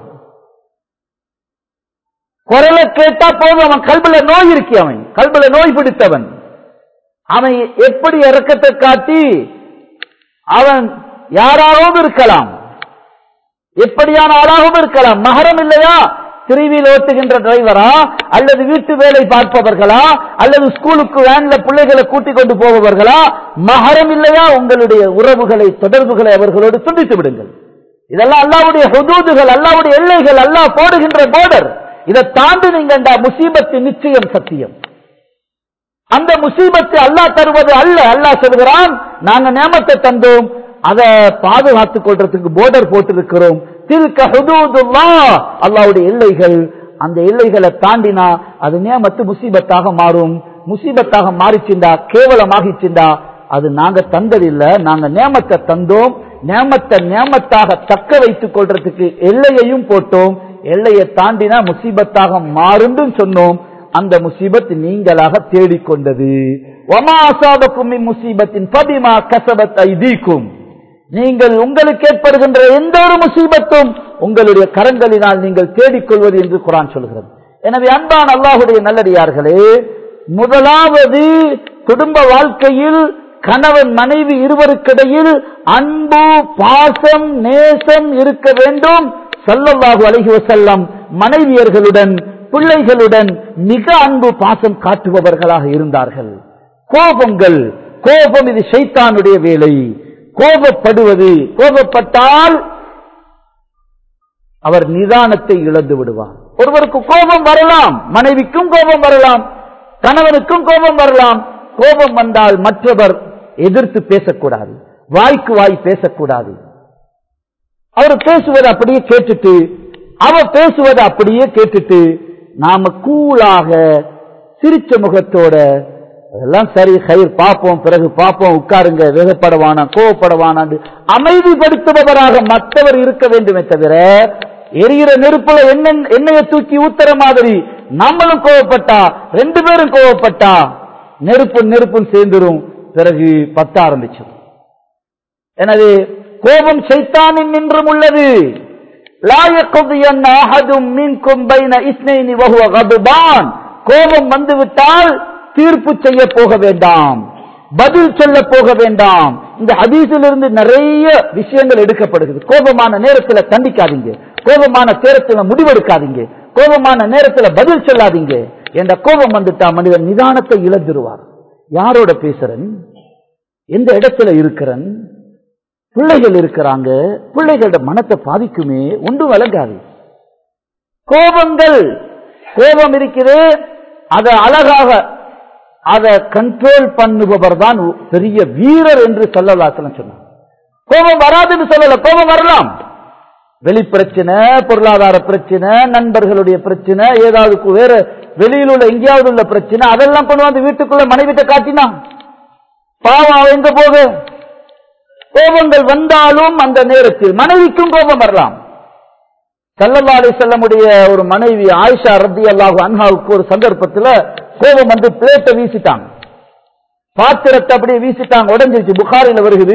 Speaker 1: குரலை கேட்டா போதும் அவன் கல்வில நோய் இருக்கு அவன் கல்வில நோய் பிடித்தவன் அவன் எப்படி இறக்கத்தை காட்டி அவன் யாராவது இருக்கலாம் எப்படியான ஆளாகவும் இருக்கலாம் மகரம் இல்லையா திருவியில் ஓட்டுகின்ற டிரைவரா அல்லது வீட்டு வேலை பார்ப்பவர்களா அல்லது ஸ்கூலுக்கு வேன்ல பிள்ளைகளை கூட்டிக் கொண்டு போபவர்களா மகரம் இல்லையா உங்களுடைய உறவுகளை தொடர்புகளை அவர்களோடு துண்டித்து விடுங்கள் இதெல்லாம் அல்லாவுடைய ஹுதூதுகள் அல்லாவுடைய எல்லைகள் அல்லாஹ் போடுகின்ற போர்டர் இதை தாண்டி நீங்க முசீபத்து நிச்சயம் சத்தியம் அந்த முசீபத்தை அல்லாஹ் தருவது அல்ல அல்லாஹ் சொல்கிறான் நாங்க நேமத்தை தந்தோம் அதை பாதுகாத்துக் கொள்றதுக்கு போர்டர் போட்டிருக்கிறோம் திருக்க ஹுதூதுல்லா அல்லாவுடைய எல்லைகள் அந்த எல்லைகளை தாண்டினா அது நேமத்து முசீபத்தாக மாறும் முசீபத்தாக மாறிச்சிண்டா கேவலமாகிச்சிண்டா அது நாங்க தந்ததில்ல நாங்க நேமத்தை தந்தோம் நேமத்தை நேமத்தாக தக்க வைத்துக் கொள்றதுக்கு எல்லையையும் போட்டோம் எல்லையை தாண்டினா முசீபத்தாக மாறுன்னு சொன்னோம் அந்த முசீபத் நீங்களாக தேடிக்கொண்டது ஒமாசாபக்கும் முசீபத்தின் பதிமா கசபத் ஐதீக்கும் நீங்கள் உங்களுக்கு ஏற்படுகின்ற எந்த ஒரு முசீபத்தும் உங்களுடைய கரங்களினால் நீங்கள் தேடிக்கொள்வது என்று குரான் சொல்கிறது எனவே அன்பான் அல்லாஹுடைய நல்லடியார்களே முதலாவது குடும்ப வாழ்க்கையில் கணவன் மனைவி இருவருக்கிடையில் அன்பு பாசம் நேசம் இருக்க வேண்டும் சல்லல்லாஹு அலைஹி வஸல்லம் மனைவியர்களுடன் பிள்ளைகளுடன் மிக அன்பு பாசம் காட்டுபவர்களாக இருந்தார்கள் கோபங்கள் கோபம் இது ஷைத்தானுடைய வேலை கோபப்படுவது கோபப்பட்டால் அவர் நிதானத்தை இழந்து விடுவார் ஒருவருக்கு கோபம் வரலாம் மனைவிக்கும் கோபம் வரலாம் கணவனுக்கும் கோபம் வரலாம் கோபம் வந்தால் மற்றவர் எதிர்த்து பேசக்கூடாது வாய்க்கு வாய் பேசக்கூடாது அவர் பேசுவதை அப்படியே கேட்டுட்டு அவர் பேசுவதை அப்படியே கேட்டுட்டு நாம கூலாக சிரிச்ச முகத்தோட அதெல்லாம் சரி கயிர் பார்ப்போம் பிறகு பார்ப்போம் உட்காருங்க வேகப்படவானா கோவப்படவானான்னு அமைதிப்படுத்துபவராக மற்றவர் இருக்க வேண்டுமே தவிர எரிகிற நெருப்புல எண்ணெய் எண்ணெயை தூக்கி ஊத்துற மாதிரி நம்மளும் கோவப்பட்டா ரெண்டு பேரும் கோவப்பட்டா நெருப்பு நெருப்பும் சேர்ந்துரும் பிறகு பத்த ஆரம்பிச்சிடும் எனவே கோபம் சைத்தானின் நின்றும் உள்ளது லா யக்தியன்ன அஹதும் மின்கும் பைன இஸ்னைனி வஹுவ கதுபான் கோபம் வந்துவிட்டால் தீர்ப்பு செய்ய போக வேண்டாம் பதில் சொல்ல போக வேண்டாம் இந்த ஹதீஸிலிருந்து நிறைய விஷயங்கள் எடுக்கப்படுகிறது கோபமான நேரத்தில் தண்டிக்காதீங்க கோபமான நேரத்தில் முடிவெடுக்காதீங்க கோபமான நேரத்தில் பதில் சொல்லாதீங்க என்ற கோபம் வந்துட்டா மனிதன் நிதானத்தை இழந்துருவார் யாரோட பேசுறன் எந்த இடத்துல இருக்கிறன் பிள்ளைகள் இருக்கிறாங்க பிள்ளைகளோட மனத்தை பாதிக்குமே ஒன்றும் விளங்காது கோபங்கள் கோபம் இருக்குது அதை அழகாக அதை கண்ட்ரோல் பண்ணுபவர் தான் பெரிய வீரர் என்று சொல்லலாசலம் சொன்னார் கோபம் வராதுன்னு சொல்லல கோபம் வரலாம் வெளி பிரச்சனை பொருளாதார பிரச்சனை நண்பர்களுடைய பிரச்சனை ஏதாவது வேற வெளியில் உள்ள எங்கேயாவது உள்ள பிரச்சனை அதெல்லாம் கொண்டு வந்து வீட்டுக்குள்ள மனைவிட்ட காட்டினா பாவம் அவ எங்க போக கோபங்கள் வந்தாலும் அந்த நேரத்தில் மனைவிக்கும் கோபம் வரலாம் சல்லல்லா அலி செல்லமுடைய ஒரு மனைவி ஆயிஷா ரத்தி அல்லாஹு அன்ஹாவுக்கு ஒரு சந்தர்ப்பத்தில் கோபம் வந்து பிளேட்டை வீசிட்டாங்க பாத்திரத்தை அப்படியே வீசிட்டாங்க உடஞ்சிருச்சு புகாரில வருகுது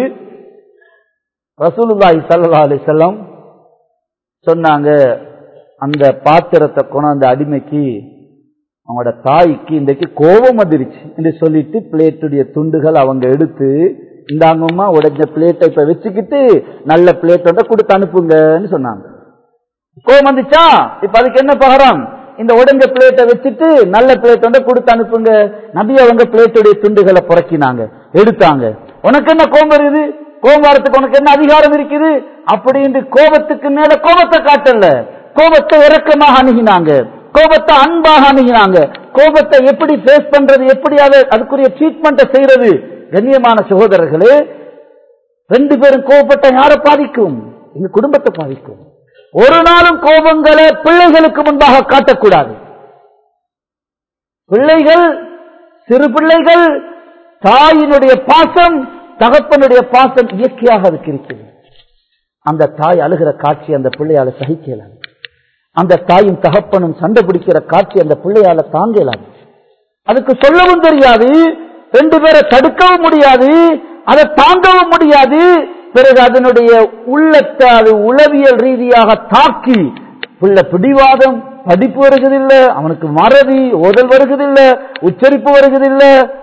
Speaker 1: ரசூலுல்லாஹி சல்லா அலி செல்லம் சொன்னாங்க அந்த பாத்திரத்தை கொண்டாந்த அடிமைக்கு அவங்களோட தாய்க்கு இன்றைக்கு கோபம் வந்துருச்சு என்று சொல்லிட்டு பிளேட்டுடைய துண்டுகள் அவங்க எடுத்து இந்தாங்கம்மா உடைஞ்ச பிளேட்டை இப்ப வச்சுக்கிட்டு நல்ல பிளேட்டோட கொடுத்து அனுப்புங்கன்னு சொன்னாங்க கோபம் வந்துச்சா இப்ப அதுக்கு என்ன பகரம் இந்த உடைஞ்ச பிளேட்டை வச்சுட்டு நல்ல பிளேட்டோட கொடுத்து அனுப்புங்க நபி அவங்க பிளேட்டுடைய துண்டுகளை புறக்கினாங்க எடுத்தாங்க உனக்கு என்ன கோபம் இருக்குது கோபம் வரத்துக்கு உனக்கு என்ன அதிகாரம் இருக்குது அப்படின்னு கோபத்துக்கு மேல கோபத்தை காட்டல கோபத்தை இறக்கமாக அணுகினாங்க கோபத்தை அன்பாக அணுகினாங்க கோபத்தை எப்படி ஃபேஸ் பண்றது எப்படி அதை அதுக்குரிய ட்ரீட்மெண்ட்டை செய்யறது கண்ணியமான சகோதரர்களே ரெண்டு பேரும் கோபப்பட்ட யாரை பாதிக்கும் எங்க குடும்பத்தை பாதிக்கும் ஒரு நாளும் கோபங்களை பிள்ளைகளுக்கு முன்பாக காட்டக்கூடாது பிள்ளைகள் சிறு பிள்ளைகள் தாயினுடைய பாசம் தகப்பனுடைய பாசம் இயற்கையாக அதுக்கு இருக்கிறது அந்த தாய் அழுகிற காட்சி அந்த பிள்ளையால சகிக்கலாம் அந்த தாயும் தகப்பனும் சண்டை பிடிக்கிற காட்சி அந்த பிள்ளையால தாங்கலாம் அதுக்கு சொல்லவும் தெரியாது ரெண்டு பேரை தடுக்கவும் முடியாது அதை தாங்கவும் முடியாது பிறகு அதனுடைய உள்ளத்தை அது உளவியல் ரீதியாக தாக்கி பிள்ளை பிடிவாதம் படிப்பு வருகிறதில்ல அவனுக்கு மறதி ஓதல் வருகிறதில்ல உச்சரிப்பு வருகிறதில்ல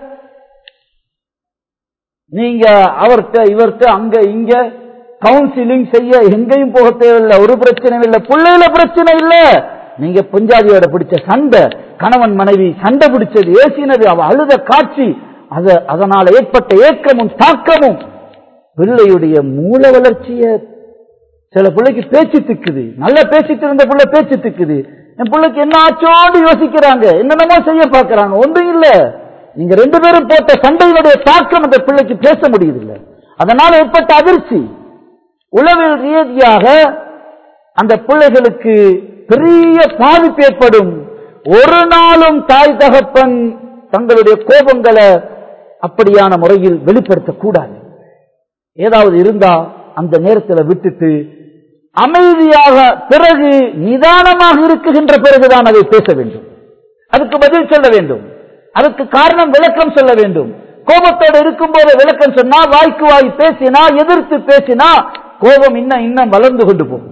Speaker 1: நீங்க அவர்கிட்ட இவர்கிட்ட அங்க இங்க கவுன்சிலிங் செய்ய எங்கேயும் போக தேவையில்லை ஒரு பிரச்சனை இல்லை பிள்ளையில பிரச்சனை இல்ல நீங்க புஞ்சாதியோட பிடிச்ச சண்டை கணவன் மனைவி சண்டை பிடிச்சது ஏசினது அவ அழுத காட்சி அத அதனால ஏற்பட்ட ஏக்கமும் தாக்கமும் பிள்ளையுடைய மூல வளர்ச்சியை சில பிள்ளைக்கு பேச்சு திக்குது நல்லா பேசிட்டு இருந்த பிள்ளை பேச்சு திக்குது என் பிள்ளைக்கு என்ன ஆச்சோடு யோசிக்கிறாங்க என்னென்னமோ செய்ய பார்க்கறாங்க ஒன்றும் இல்ல நீங்க ரெண்டு பேரும் போட்ட சண்டையினுடைய தாக்கம் அந்த பிள்ளைக்கு பேச முடியுது இல்ல அதனால ஏற்பட்ட அதிர்ச்சி உளவியல் ரீதியாக அந்த பிள்ளைகளுக்கு பெரிய பாதிப்பு ஏற்படும் ஒரு நாளும் தாய் தகப்பன் தங்களுடைய கோபங்களை அப்படியான முறையில் வெளிப்படுத்தக்கூடாது ஏதாவது இருந்தா அந்த நேரத்தில் விட்டுட்டு அமைதியாக பிறகு நிதானமாக இருக்குகின்ற பிறகுதான் அதை பேச வேண்டும் அதுக்கு பதில் சொல்ல வேண்டும் அதுக்கு காரணம் விளக்கம் சொல்ல வேண்டும் கோபத்தோடு இருக்கும்போது விளக்கம் சொன்னா வாய்க்கு வாய் பேசினா எதிர்த்து பேசினா கோபம் இன்னும் இன்னும் வளர்ந்து கொண்டு போகும்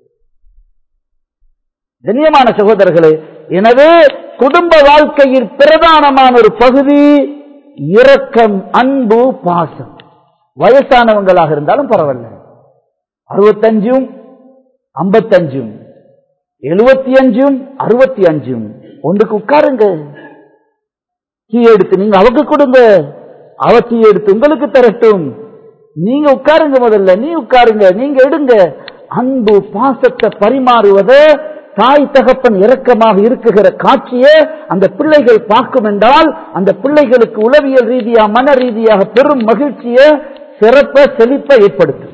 Speaker 1: கண்ணியமான சகோதரர்களே எனவே குடும்ப வாழ்க்கையில் பிரதானமான ஒரு பகுதி இரக்கம் அன்பு பாசம் வயசானவங்களாக இருந்தாலும் பரவாயில்ல அறுபத்தஞ்சும் ஐம்பத்தஞ்சும் எழுபத்தி அஞ்சும் அறுபத்தி அஞ்சும் ஒன்றுக்கு உட்காருங்க டீ எடுத்து நீங்க அவக்கு கொடுங்க அவ டீ எடுத்து உங்களுக்கு தரட்டும் நீங்க உட்காருங்க முதல்ல நீ உட்காருங்க நீங்க எடுங்க அன்பு பாசத்தை பரிமாறுவத தாய் தகப்பன் இரக்கமாக இருக்குகிற காட்சியை அந்த பிள்ளைகள் பார்க்கும் என்றால் அந்த பிள்ளைகளுக்கு உளவியல் ரீதியா மன ரீதியாக பெரும் மகிழ்ச்சியை சிறப்ப செழிப்பை ஏற்படுத்தும்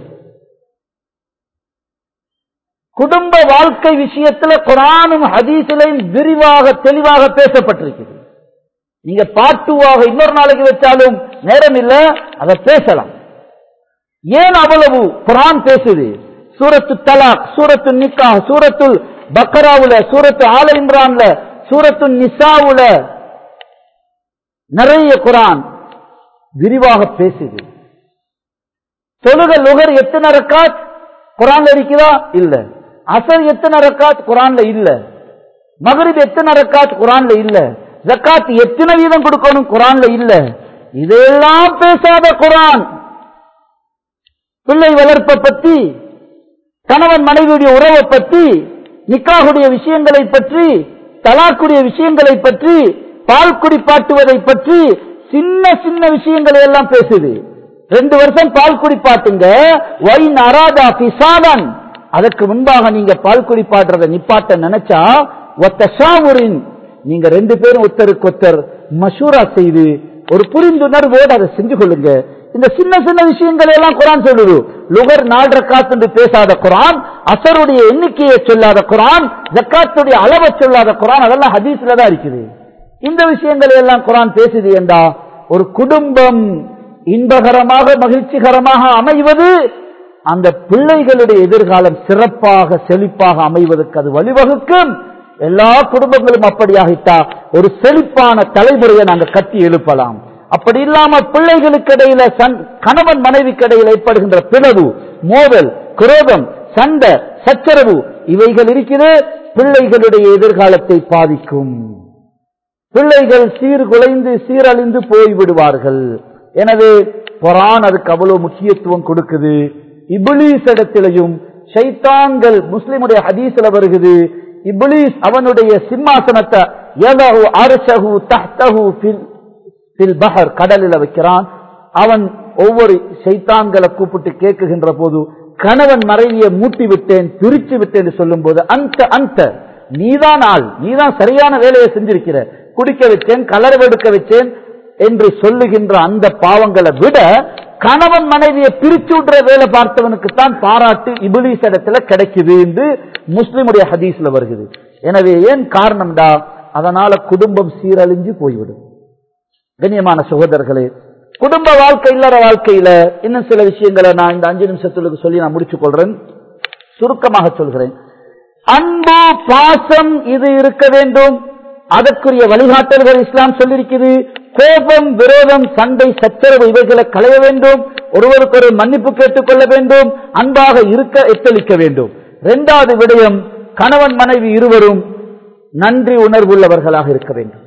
Speaker 1: குடும்ப வாழ்க்கை விஷயத்துல குரானும் ஹதீசிலையும் விரிவாக தெளிவாக பேசப்பட்டிருக்கிறது நீங்க பாட்டுவாக இன்னொரு நாளைக்கு வச்சாலும் நேரம் இல்ல அதை பேசலாம் ஏன் அவ்வளவு குரான் பேசுது சூரத்து தலாக் சூரத்து நிக்கா சூரத்துல் பக்கராவுல சூரத்து ஆல இம்ரான்ல சூரத்து நிசாவுல நிறைய குரான் விரிவாக பேசுது தொழுக லுகர் எத்தனை ரக்காத் குரான்ல இருக்குதா இல்ல அசர் எத்தனை ரக்காத் குரான்ல இல்ல மகரிப் எத்தனை ரக்காத் குரான்ல இல்ல ஜக்காத் எத்தனை வீதம் கொடுக்கணும் குரான்ல இல்ல இதெல்லாம் பேசாத குரான் பிள்ளை வளர்ப்பை பத்தி கணவன் மனைவியுடைய உறவை பற்றி நிக்காகுடைய விஷயங்களை பற்றி தலாக்குடைய விஷயங்களை பற்றி பால் குடிப்பாட்டுவதை பற்றி சின்ன சின்ன விஷயங்களை எல்லாம் பேசுது ரெண்டு வருஷம் பால் குடிப்பாட்டுங்க வை நராதா பிசாதன் அதற்கு முன்பாக நீங்க பால் குடிப்பாட்டுறத நிப்பாட்ட நினைச்சா ஒத்த ஷாவுரின் நீங்க ரெண்டு பேரும் ஒத்தருக்கு ஒத்தர் மஷூரா செய்து ஒரு புரிந்துணர்வோடு அதை செஞ்சு கொள்ளுங்க இந்த சின்ன சின்ன விஷயங்களை எல்லாம் குரான் சொல்லுது லுகர் நாலு ரக்காத் என்று பேசாத குரான் அசருடைய எண்ணிக்கையை சொல்லாத குரான் ஜக்காத்துடைய அளவை சொல்லாத குரான் அதெல்லாம் ஹதீஸ்ல தான் இருக்குது இந்த விஷயங்களை எல்லாம் குரான் பேசுது என்றா ஒரு குடும்பம் இன்பகரமாக மகிழ்ச்சிகரமாக அமைவது அந்த பிள்ளைகளுடைய எதிர்காலம் சிறப்பாக செழிப்பாக அமைவதற்கு அது வழிவகுக்கும் எல்லா குடும்பங்களும் அப்படியாகிட்டா ஒரு செழிப்பான தலைமுறையை நாங்கள் கட்டி எழுப்பலாம் அப்படி இல்லாம பிள்ளைகளுக்கு இடையில கணவன் மனைவிக்கு இடையில ஏற்படுகின்ற பிளவு மோதல் குரோதம் சண்டை சச்சரவு இவைகள் இருக்கிறது பிள்ளைகளுடைய எதிர்காலத்தை பாதிக்கும் பிள்ளைகள் சீர்குலைந்து சீரழிந்து போய்விடுவார்கள் எனவே குரான் அதுக்கு அவ்வளவு முக்கியத்துவம் கொடுக்குது இபிலீஸ் இடத்திலையும் ஷைத்தான்கள் முஸ்லிமுடைய ஹதீஸ்ல வருகிறது இபிலீஸ் அவனுடைய சிம்மாசனத்தை யதஹு அர்ஷஹு தஹ்தஹு ஃபில் ஃபில் பஹர் கடலில் வைக்கிறான் அவன் ஒவ்வொரு சைத்தான்களை கூப்பிட்டு கேட்குகின்ற போது கணவன் மறைவியை மூட்டி விட்டேன் பிரிச்சு விட்டேன் சொல்லும் போது அந்த அந்த நீதான் ஆள் நீதான் சரியான வேலையை செஞ்சிருக்கிற குடிக்க வச்சேன் கலர் எடுக்க வச்சேன் என்று சொல்லுகின்ற அந்த பாவங்களை விட கணவன் மனைவியை பிரிச்சு விடுற வேலை பார்த்தவனுக்கு தான் பாராட்டு இபிலிஸ் இடத்துல கிடைக்குது என்று முஸ்லிமுடைய ஹதீஸ்ல வருகிறது எனவே ஏன் காரணம்டா அதனால குடும்பம் சீரழிஞ்சு போய்விடும் கண்ணியமான சகோதரர்களே குடும்ப வாழ்க்கை இல்லற வாழ்க்கையில இன்னும் சில விஷயங்களை நான் இந்த அஞ்சு நிமிஷத்துக்கு சொல்லி நான் முடிச்சுக் கொள்றேன் சுருக்கமாக சொல்கிறேன் அன்பு பாசம் இது இருக்க வேண்டும் அதற்குரிய வழிகாட்டல்கள் இஸ்லாம் சொல்லியிருக்கிறது கோபம் விரோதம் சண்டை சச்சரவு இவைகளை களைய வேண்டும் ஒருவருக்கு மன்னிப்பு கேட்டுக் கொள்ள வேண்டும் அன்பாக இருக்க எத்தளிக்க வேண்டும் இரண்டாவது விடயம் கணவன் மனைவி இருவரும் நன்றி உணர்வுள்ளவர்களாக இருக்க வேண்டும்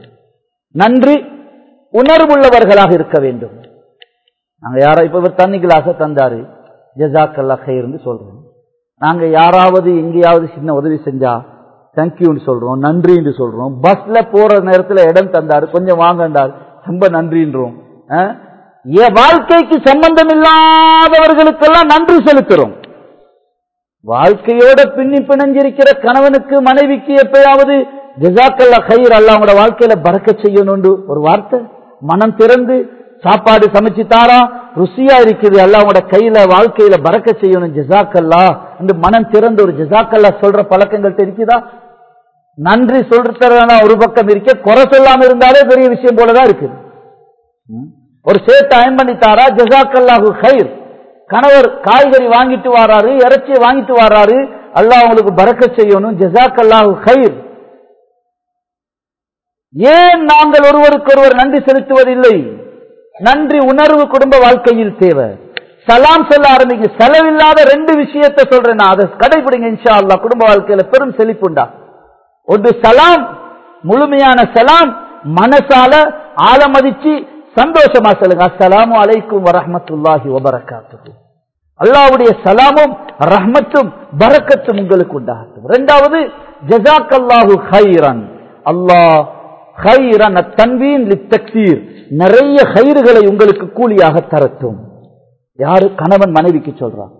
Speaker 1: நன்றி உணர்வுள்ளவர்களாக இருக்க வேண்டும் நாங்க யாரா இப்ப இவர் தண்ணி கிளாஸ தந்தாரு ஜசாக்கல்லா கயிறு சொல்றோம் நாங்க யாராவது எங்கேயாவது சின்ன உதவி செஞ்சா தேங்க்யூன்னு சொல்றோம் நன்றின்னு சொல்றோம் பஸ்ல போற நேரத்துல இடம் தந்தாரு கொஞ்சம் வாங்கண்டார் ரொம்ப நன்றின்றோம் அஹ், என் வாழ்க்கைக்கு சம்பந்தம் இல்லாதவர்களுக்கெல்லாம் நன்றி செலுத்துறோம் வாழ்க்கையோட பின்னி பிணைஞ்சிருக்கிற கணவனுக்கு மனைவிக்கு எப்பயாவது ஜிசாக்கல்லா கயிறு அல்ல அவங்களோட வாழ்க்கையில பறக்க செய்யணும்னு ஒரு வார்த்தை மனம் திறந்து சாப்பாடு சமைச்சு தாரா ருசியா இருக்குது அல்ல அவங்களோட கையில வாழ்க்கையில பறக்க செய்யணும் ஜிசாக்கல்லா என்று மனம் திறந்து ஒரு ஜிசாக்கல்லா சொல்ற பழக்கங்கள் தெரிக்குதா நன்றி சொல்றதுனா ஒரு பக்கம் இருக்க குறை சொல்லாம இருந்தாலே பெரிய விஷயம் போலதான் இருக்குது ம். ஒரு சேட்டை அயன் பண்ணி தாரா ஜசாக்கல்லாஹு ஹைர் கணவர் காய்கறி வாங்கிட்டு வராரு இறைச்சியை வாங்கிட்டு வராரு அல்லாஹ் அவங்களுக்கு பறக்க செய்யணும் ஜசாக்கல்லாஹு ஹைர் ஏன் நாங்கள் ஒருவருக்கொருவர் நன்றி செலுத்துவதில்லை நன்றி உணர்வு குடும்ப வாழ்க்கையில் தேவை சலாம் சொல்ல ஆரம்பிங்க செலவில்லாத ரெண்டு விஷயத்தை சொல்றேன் நான் அதை கடைபிடிங்க இன்ஷா அல்லாஹ் குடும்ப வாழ்க்கையில பெரும் செழிப்புண்டா ஒன்று சலாம் முழுமையான சலாம் மனசால ஆழமதிச்சு சந்தோஷமா சொல்லுங்க அஸ்ஸலாமு அலைக்கும் வரஹ்மத்துல்லாஹி வபரகாத்துஹு அல்லாஹ்வுடைய சலாமும் ரஹ்மத்தும் பரக்கத்தும் உங்களுக்கு உண்டாகட்டும் இரண்டாவது ஜஸாக்கல்லாஹு ஹைரன் அல்லாஹ் ஹைரன் தன்வீன் லித்தக்சீர் நிறைய ஹைறுகளை உங்களுக்கு கூலியாக தரட்டும் யாரு கணவன் மனைவிக்கு சொல்றான்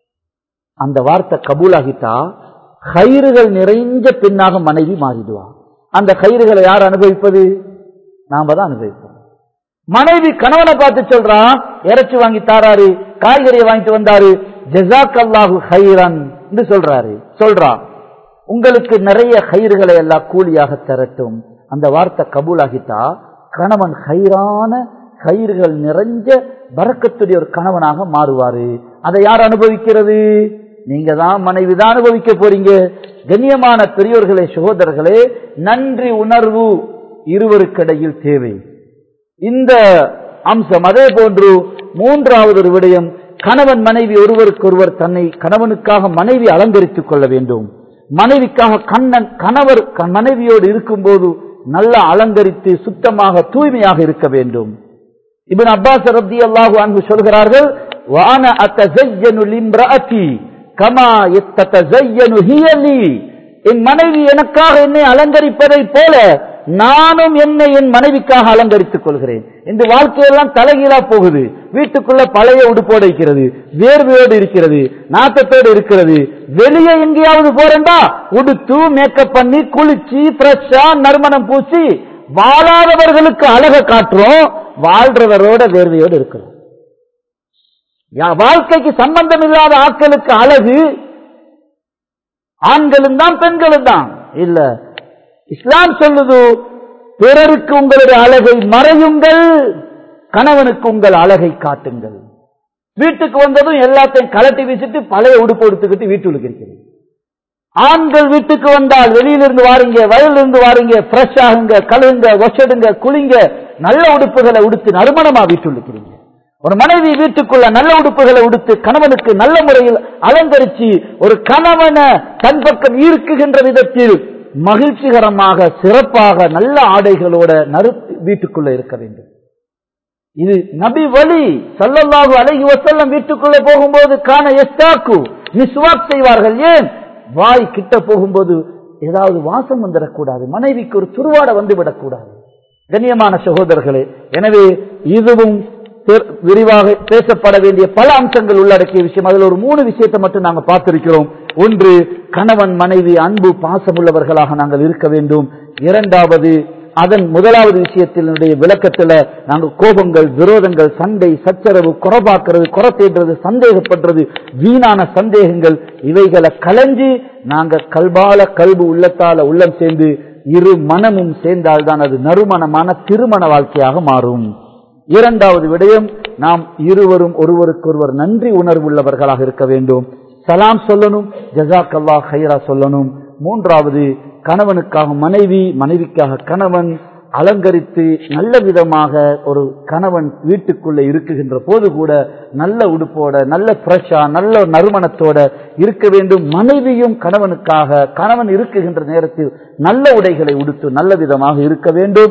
Speaker 1: அந்த வார்த்தை கபூலாகிட்டா கயிறுகள் நிறைஞ்ச பெண்ணாக மனைவி மாறிடுவா அந்த கயிறுகளை யார் அனுபவிப்பது நாம தான் அனுபவிப்போம் மனைவி கணவனை பார்த்து சொல்றா இறைச்சி வாங்கி தாராரு காய்கறியை வாங்கிட்டு வந்தாரு ஜசாக் அல்லாஹு ஹைரன் என்று சொல்றாரு சொல்றா உங்களுக்கு நிறைய கயிறுகளை எல்லாம் கூலியாக தரட்டும் அந்த வார்த்தை கபூலாகிட்டா கணவன் ஹைரான கயிறுகள் நிறைஞ்ச பறக்கத்துடைய ஒரு கணவனாக மாறுவாரு அதை யார் அனுபவிக்கிறது நீங்க தான் மனைவி தான் அனுபவிக்க போறீங்க கண்ணியமான பெரியோர்களே சகோதரர்களே நன்றி உணர்வு இருவருக்கிடையில் தேவை இந்த அம்சம் அதே போன்று மூன்றாவது ஒரு விடயம் கணவன் மனைவி ஒருவருக்கொருவர் தன்னை கணவனுக்காக மனைவி அலங்கரித்துக் கொள்ள வேண்டும் மனைவிக்காக கண்ணன் கணவர் க- மனைவியோடு இருக்கும்போது நல்லா அலங்கரித்து சுத்தமாக தூய்மையாக இருக்க வேண்டும் இப்னு அப்பாஸ் ரத்தி அல்லாஹு அன்பு சொல்கிறார்கள் வான அத்தஸையனு லிம்ரஅதி கமா யத்தஸையனு ஹிய லீ என் மனைவி எனக்காக என்னை அலங்கரிப்பதை போல நானும் என்னை என் மனைவிக்காக அலங்கரித்துக் கொள்கிறேன் இந்த வாழ்க்கையெல்லாம் தலைகீழா போகுது வீட்டுக்குள்ள பழைய உடுப்போடு இருக்கிறது வேர்வையோடு இருக்கிறது நாட்டத்தோடு இருக்கிறது வெளியே எங்கேயாவது போறேன்டா உடுத்து மேக்கப் பண்ணி குளிச்சு ஃப்ரெஷ்ஷா நறுமணம் பூசி வாழாதவர்களுக்கு அழக காட்டுறோம் வாழ்றவரோட வேர்வையோடு இருக்கிறோம் யா- வாழ்க்கைக்கு சம்பந்தம் இல்லாத ஆட்களுக்கு அழகு ஆண்களும் தான் பெண்களும் தான் இல்ல இஸ்லாம் சொல்லுது பிறருக்கு உங்களுடைய அழகை மறையுங்கள் கணவனுக்கு உங்கள் அழகை காட்டுங்கள் வீட்டுக்கு வந்ததும் எல்லாத்தையும் கலட்டி வீசிட்டு பழைய உடுப்பு எடுத்துக்கிட்டு வீட்டுக்கு இருக்கிறது ஆண்கள் வீட்டுக்கு வந்தால் வெளியிலிருந்து வாருங்க வயலிருந்து வாருங்க ஃப்ரெஷ் ஆகுங்க கழுவுங்க ஒச்சடுங்க குளிங்க நல்ல உடுப்புகளை உடுத்து நறுமணமா வீட்டுள்ள இருக்கிறீங்க ஒரு மனைவி வீட்டுக்குள்ள நல்ல உடுப்புகளை உடுத்து கணவனுக்கு நல்ல முறையில் அலங்கரிச்சு ஒரு கணவனை தன் பக்கம் ஈர்க்குகின்ற விதத்தில் மகிழ்ச்சிகரமாக சிறப்பாக நல்ல ஆடைகளோட நறு வீட்டுக்குள்ள இருக்க வேண்டும் இது நபி வழி சல்லல்லாஹு அலைஹி வஸல்லம் வீட்டுக்குள்ள போகும்போது காண எஸ்டாக்கு மிஸ்வாக் செய்வார்கள் ஏன் வாய் கிட்ட போகும்போது ஏதாவது வாசம் வந்துடக்கூடாது மனைவிக்கு ஒரு துருவாட வந்து விடக்கூடாது கண்ணியமான சகோதரர்களே எனவே இதுவும் பெர்- விரிவாக பேசப்பட வேண்டிய பல அம்சங்கள் உள்ளடக்கிய விஷயம் அதில் ஒரு மூணு விஷயத்தை மட்டும் நாங்கள் பார்த்திருக்கிறோம் ஒன்று கணவன் மனைவி அன்பு பாசமுள்ளவர்களாக நாங்கள் இருக்க வேண்டும் இரண்டாவது அதன் முதலாவது விஷயத்தினுடைய விளக்கத்துல நாங்க கோபங்கள் விரோதங்கள் சண்டை சச்சரவு குறபாக்குறது குறை தேடுறது சந்தேகப்படுறது வீணான சந்தேகங்கள் இவைகளை களைஞ்சு நாங்க கல்பால கல்பு உள்ளத்தால உள்ளம் சேர்ந்து இரு மனமும் சேர்ந்தால்தான் அது நறுமணமான திருமண வாழ்க்கையாக மாறும் இரண்டாவது விடயம் நாம் இருவரும் ஒருவருக்கொருவர் நன்றி உணர்வுள்ளவர்களாக இருக்க வேண்டும் சலாம் சொல்லணும் ஜசாக் அல்லா ஹைரா சொல்லணும் மூன்றாவது கணவனுக்காக மனைவி மனைவிக்காக கணவன் அலங்கரித்து நல்ல விதமாக ஒரு கணவன் வீட்டுக்குள்ள இருக்குகின்ற போது கூட நல்ல உடுப்போட நல்ல ஃப்ரெஷ்ஷா நல்ல நறுமணத்தோட இருக்க வேண்டும் மனைவியும் கணவனுக்காக கணவன் இருக்குகின்ற நேரத்தில் நல்ல உடைகளை உடுத்து நல்ல விதமாக இருக்க வேண்டும்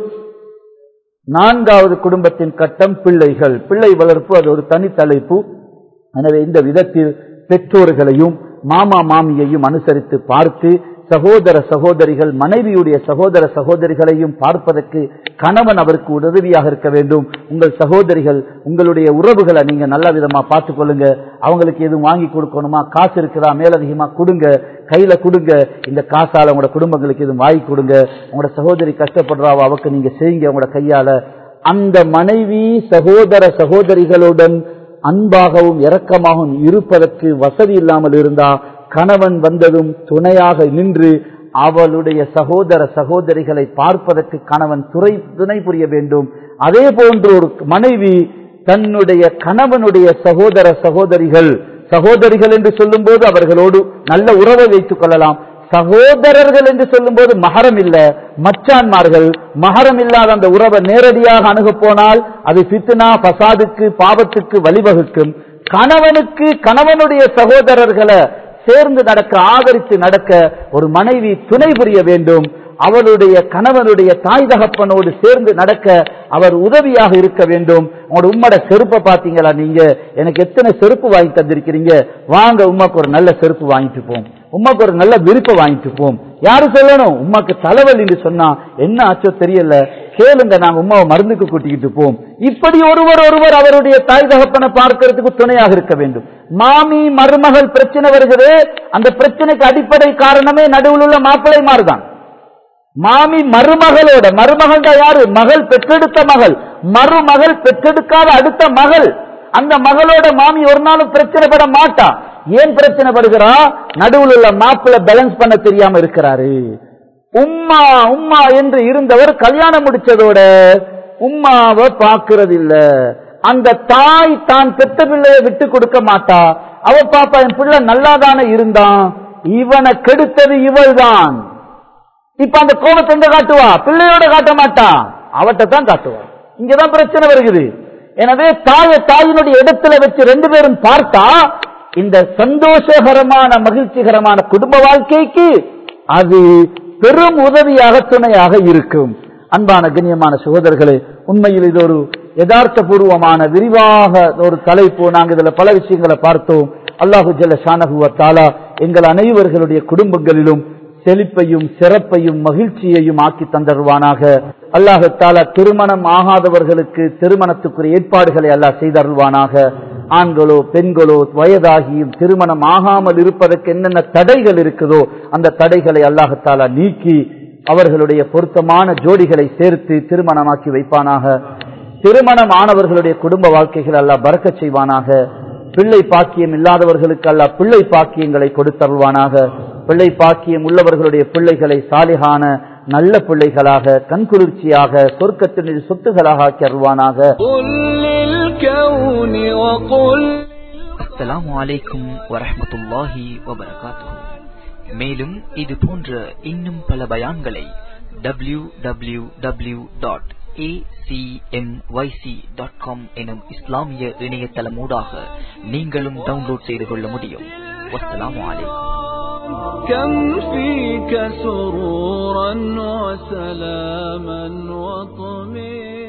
Speaker 1: நான்காவது குடும்பத்தின் கட்டம் பிள்ளைகள் பிள்ளை வளர்ப்பு அது ஒரு தனி தலைப்பு எனவே இந்த விதத்தில் பெற்றோர்களையும் மாமா மாமியையும் அனுசரித்து பார்த்து சகோதர சகோதரிகள் மனைவியுடைய சகோதர சகோதரிகளையும் பார்ப்பதற்கு கணவன் அவருக்கு உதவியாக இருக்க வேண்டும் உங்கள் சகோதரிகள் உங்களுடைய உறவுகளை நீங்க நல்ல விதமா பார்த்துக் கொள்ளுங்க அவங்களுக்கு எதுவும் வாங்கி கொடுக்கணுமா காசு இருக்குதா மேலதிகமா கொடுங்க கையில கொடுங்க இந்த காசால உங்களோட குடும்பங்களுக்கு எதுவும் வாங்கி கொடுங்க உங்களோட சகோதரி கஷ்டப்படுறாவோ அவக்கு நீங்க செய்யுங்க உங்களோட கையால அந்த மனைவி சகோதர சகோதரிகளுடன் அன்பாகவும் இரக்கமாகவும் இருப்பதற்கு வசதி இல்லாமல் இருந்தா கணவன் வந்ததும் துணையாக நின்று அவளுடைய சகோதர சகோதரிகளை பார்ப்பதற்கு கணவன் துறை துணை புரிய வேண்டும் அதே போன்று ஒரு மனைவி தன்னுடைய கணவனுடைய சகோதர சகோதரிகள் சகோதரிகள் என்று சொல்லும்போது அவர்களோடு நல்ல உறவை வைத்துக் கொள்ளலாம் சகோதரர்கள் என்று சொல்லும்போது மகரம் இல்ல மச்சான்மார்கள் மகரம் இல்லாத அந்த உறவை நேரடியாக அணுக போனால் அது பித்னா பசாதுக்கு பாவத்துக்கு வழிவகுக்கும் கணவனுக்கு கணவனுடைய சகோதரர்களை சேர்ந்து நடக்க ஆதரித்து நடக்க ஒரு மனைவி துணை புரிய வேண்டும் அவளுடைய கணவனுடைய தாய் தகப்பனோடு சேர்ந்து நடக்க அவர் உதவியாக இருக்க வேண்டும் உங்களோட உம்மோட செருப்பை பாத்தீங்களா நீங்க எனக்கு எத்தனை செருப்பு வாங்கி தந்திருக்கிறீங்க வாங்க உமாக்கு ஒரு நல்ல செருப்பு வாங்கிட்டு போம் உமாக்கு ஒரு நல்ல விருப்பம் வாங்கிட்டு போம் யாரு சொல்லணும் உமாக்கு தலைவலின்னு சொன்னா என்ன ஆச்சோ தெரியல கேளுங்க நாங்க உமாவை மருந்துக்கு கூட்டிக்கிட்டு போம் இப்படி ஒருவர் ஒருவர் அவருடைய தாய் தகப்பனை பார்க்கறதுக்கு துணையாக இருக்க வேண்டும் மாமி மருமகள் பிரச்சனை வருகிறது அந்த பிரச்சனைக்கு அடிப்படை காரணமே நடுவில் உள்ள மாப்பிள்ளை மாறுதான் மாமி மருமகளோட மருமகள் யாரு மகள் பெற்றெடுத்த மகள் மருமகள் பெற்றெடுக்காத அடுத்த மகள் அந்த மகளோட மாமி ஒரு நாளும் பிரச்சனை பட மாட்டா ஏன் பிரச்சனை படுகிறா நடுவில் உள்ள மாப்பிள்ள பேலன்ஸ் பண்ண தெரியாம இருக்கிறாரு உம்மா உம்மா என்று இருந்தவர் கல்யாணம் முடிச்சதோட உம்மாவை பாக்குறது இல்ல அந்த தாய் தான் பெத்த பிள்ளைய விட்டு கொடுக்க மாட்டா அவ பாப்பா என் பிள்ளை நல்லாதானே இருந்தான் இவனை கெடுத்தது இவள்தான் இப்ப அந்த கோபத்தை எங்க காட்டுவா பிள்ளையோட காட்ட மாட்டா அவட்ட தான் காட்டுவா இங்கதான் பிரச்சனை வருகிறது எனவே தாய தாயினுடைய இடத்துல வச்சு ரெண்டு பேரும் பார்த்தா இந்த சந்தோஷகரமான மகிழ்ச்சிகரமான குடும்ப வாழ்க்கைக்கு அது பெரும் உதவியாக துணையாக இருக்கும் அன்பான கண்ணியமான சகோதரர்களே உண்மையில் இது ஒரு யதார்த்த பூர்வமான விரிவாக ஒரு தலைப்பு நாங்கள் இதுல பல விஷயங்களை பார்த்தோம் அல்லாஹு ஜல்ல ஷானகுவ தாலா எங்கள் அனைவர்களுடைய குடும்பங்களிலும் செழிப்பையும் சிறப்பையும் மகிழ்ச்சியையும் ஆக்கி தந்தருவானாக அல்லாஹு தாலா திருமணம் ஆகாதவர்களுக்கு திருமணத்துக்குரிய ஏற்பாடுகளை அல்லாஹ் செய்தருள்வானாக ஆண்களோ பெண்களோ வயதாகியும் திருமணம் ஆகாமல் இருப்பதற்கு என்னென்ன தடைகள் இருக்குதோ அந்த தடைகளை அல்லாஹு தாலா நீக்கி அவர்களுடைய பொருத்தமான ஜோடிகளை சேர்த்து திருமணமாக்கி வைப்பானாக திருமணம் ஆனவர்களுடைய குடும்ப வாழ்க்கைகள் அல்லாஹ் பறக்க செய்வானாக பிள்ளை பாக்கியம் இல்லாதவர்களுக்கு அல்ல பிள்ளை பாக்கியங்களை கொடுத்தருள்வானாக பிள்ளை பாக்கியம் உள்ளவர்களுடைய பிள்ளைகளை சாலிகான நல்ல பிள்ளைகளாக கண்குளிர்ச்சியாக சொர்க்கத்தின் சொத்துகளாக ஆக்கி அருள்வானாக
Speaker 2: قل للكون وقل
Speaker 3: அஸ்ஸலாமு அலைக்கும் வரஹ்மத்துல்லாஹி வபரகாத்துஹு மேலும் இது போன்ற இன்னும் பல பயான்களை W W W dot dot com எனும் இஸ்லாமிய இணையதளமூடாக நீங்களும் டவுன்லோட் செய்து கொள்ள முடியும் வஸ்ஸலாமு அலைக்கும்
Speaker 2: كم فيك سرورا وسلاما وطمئنا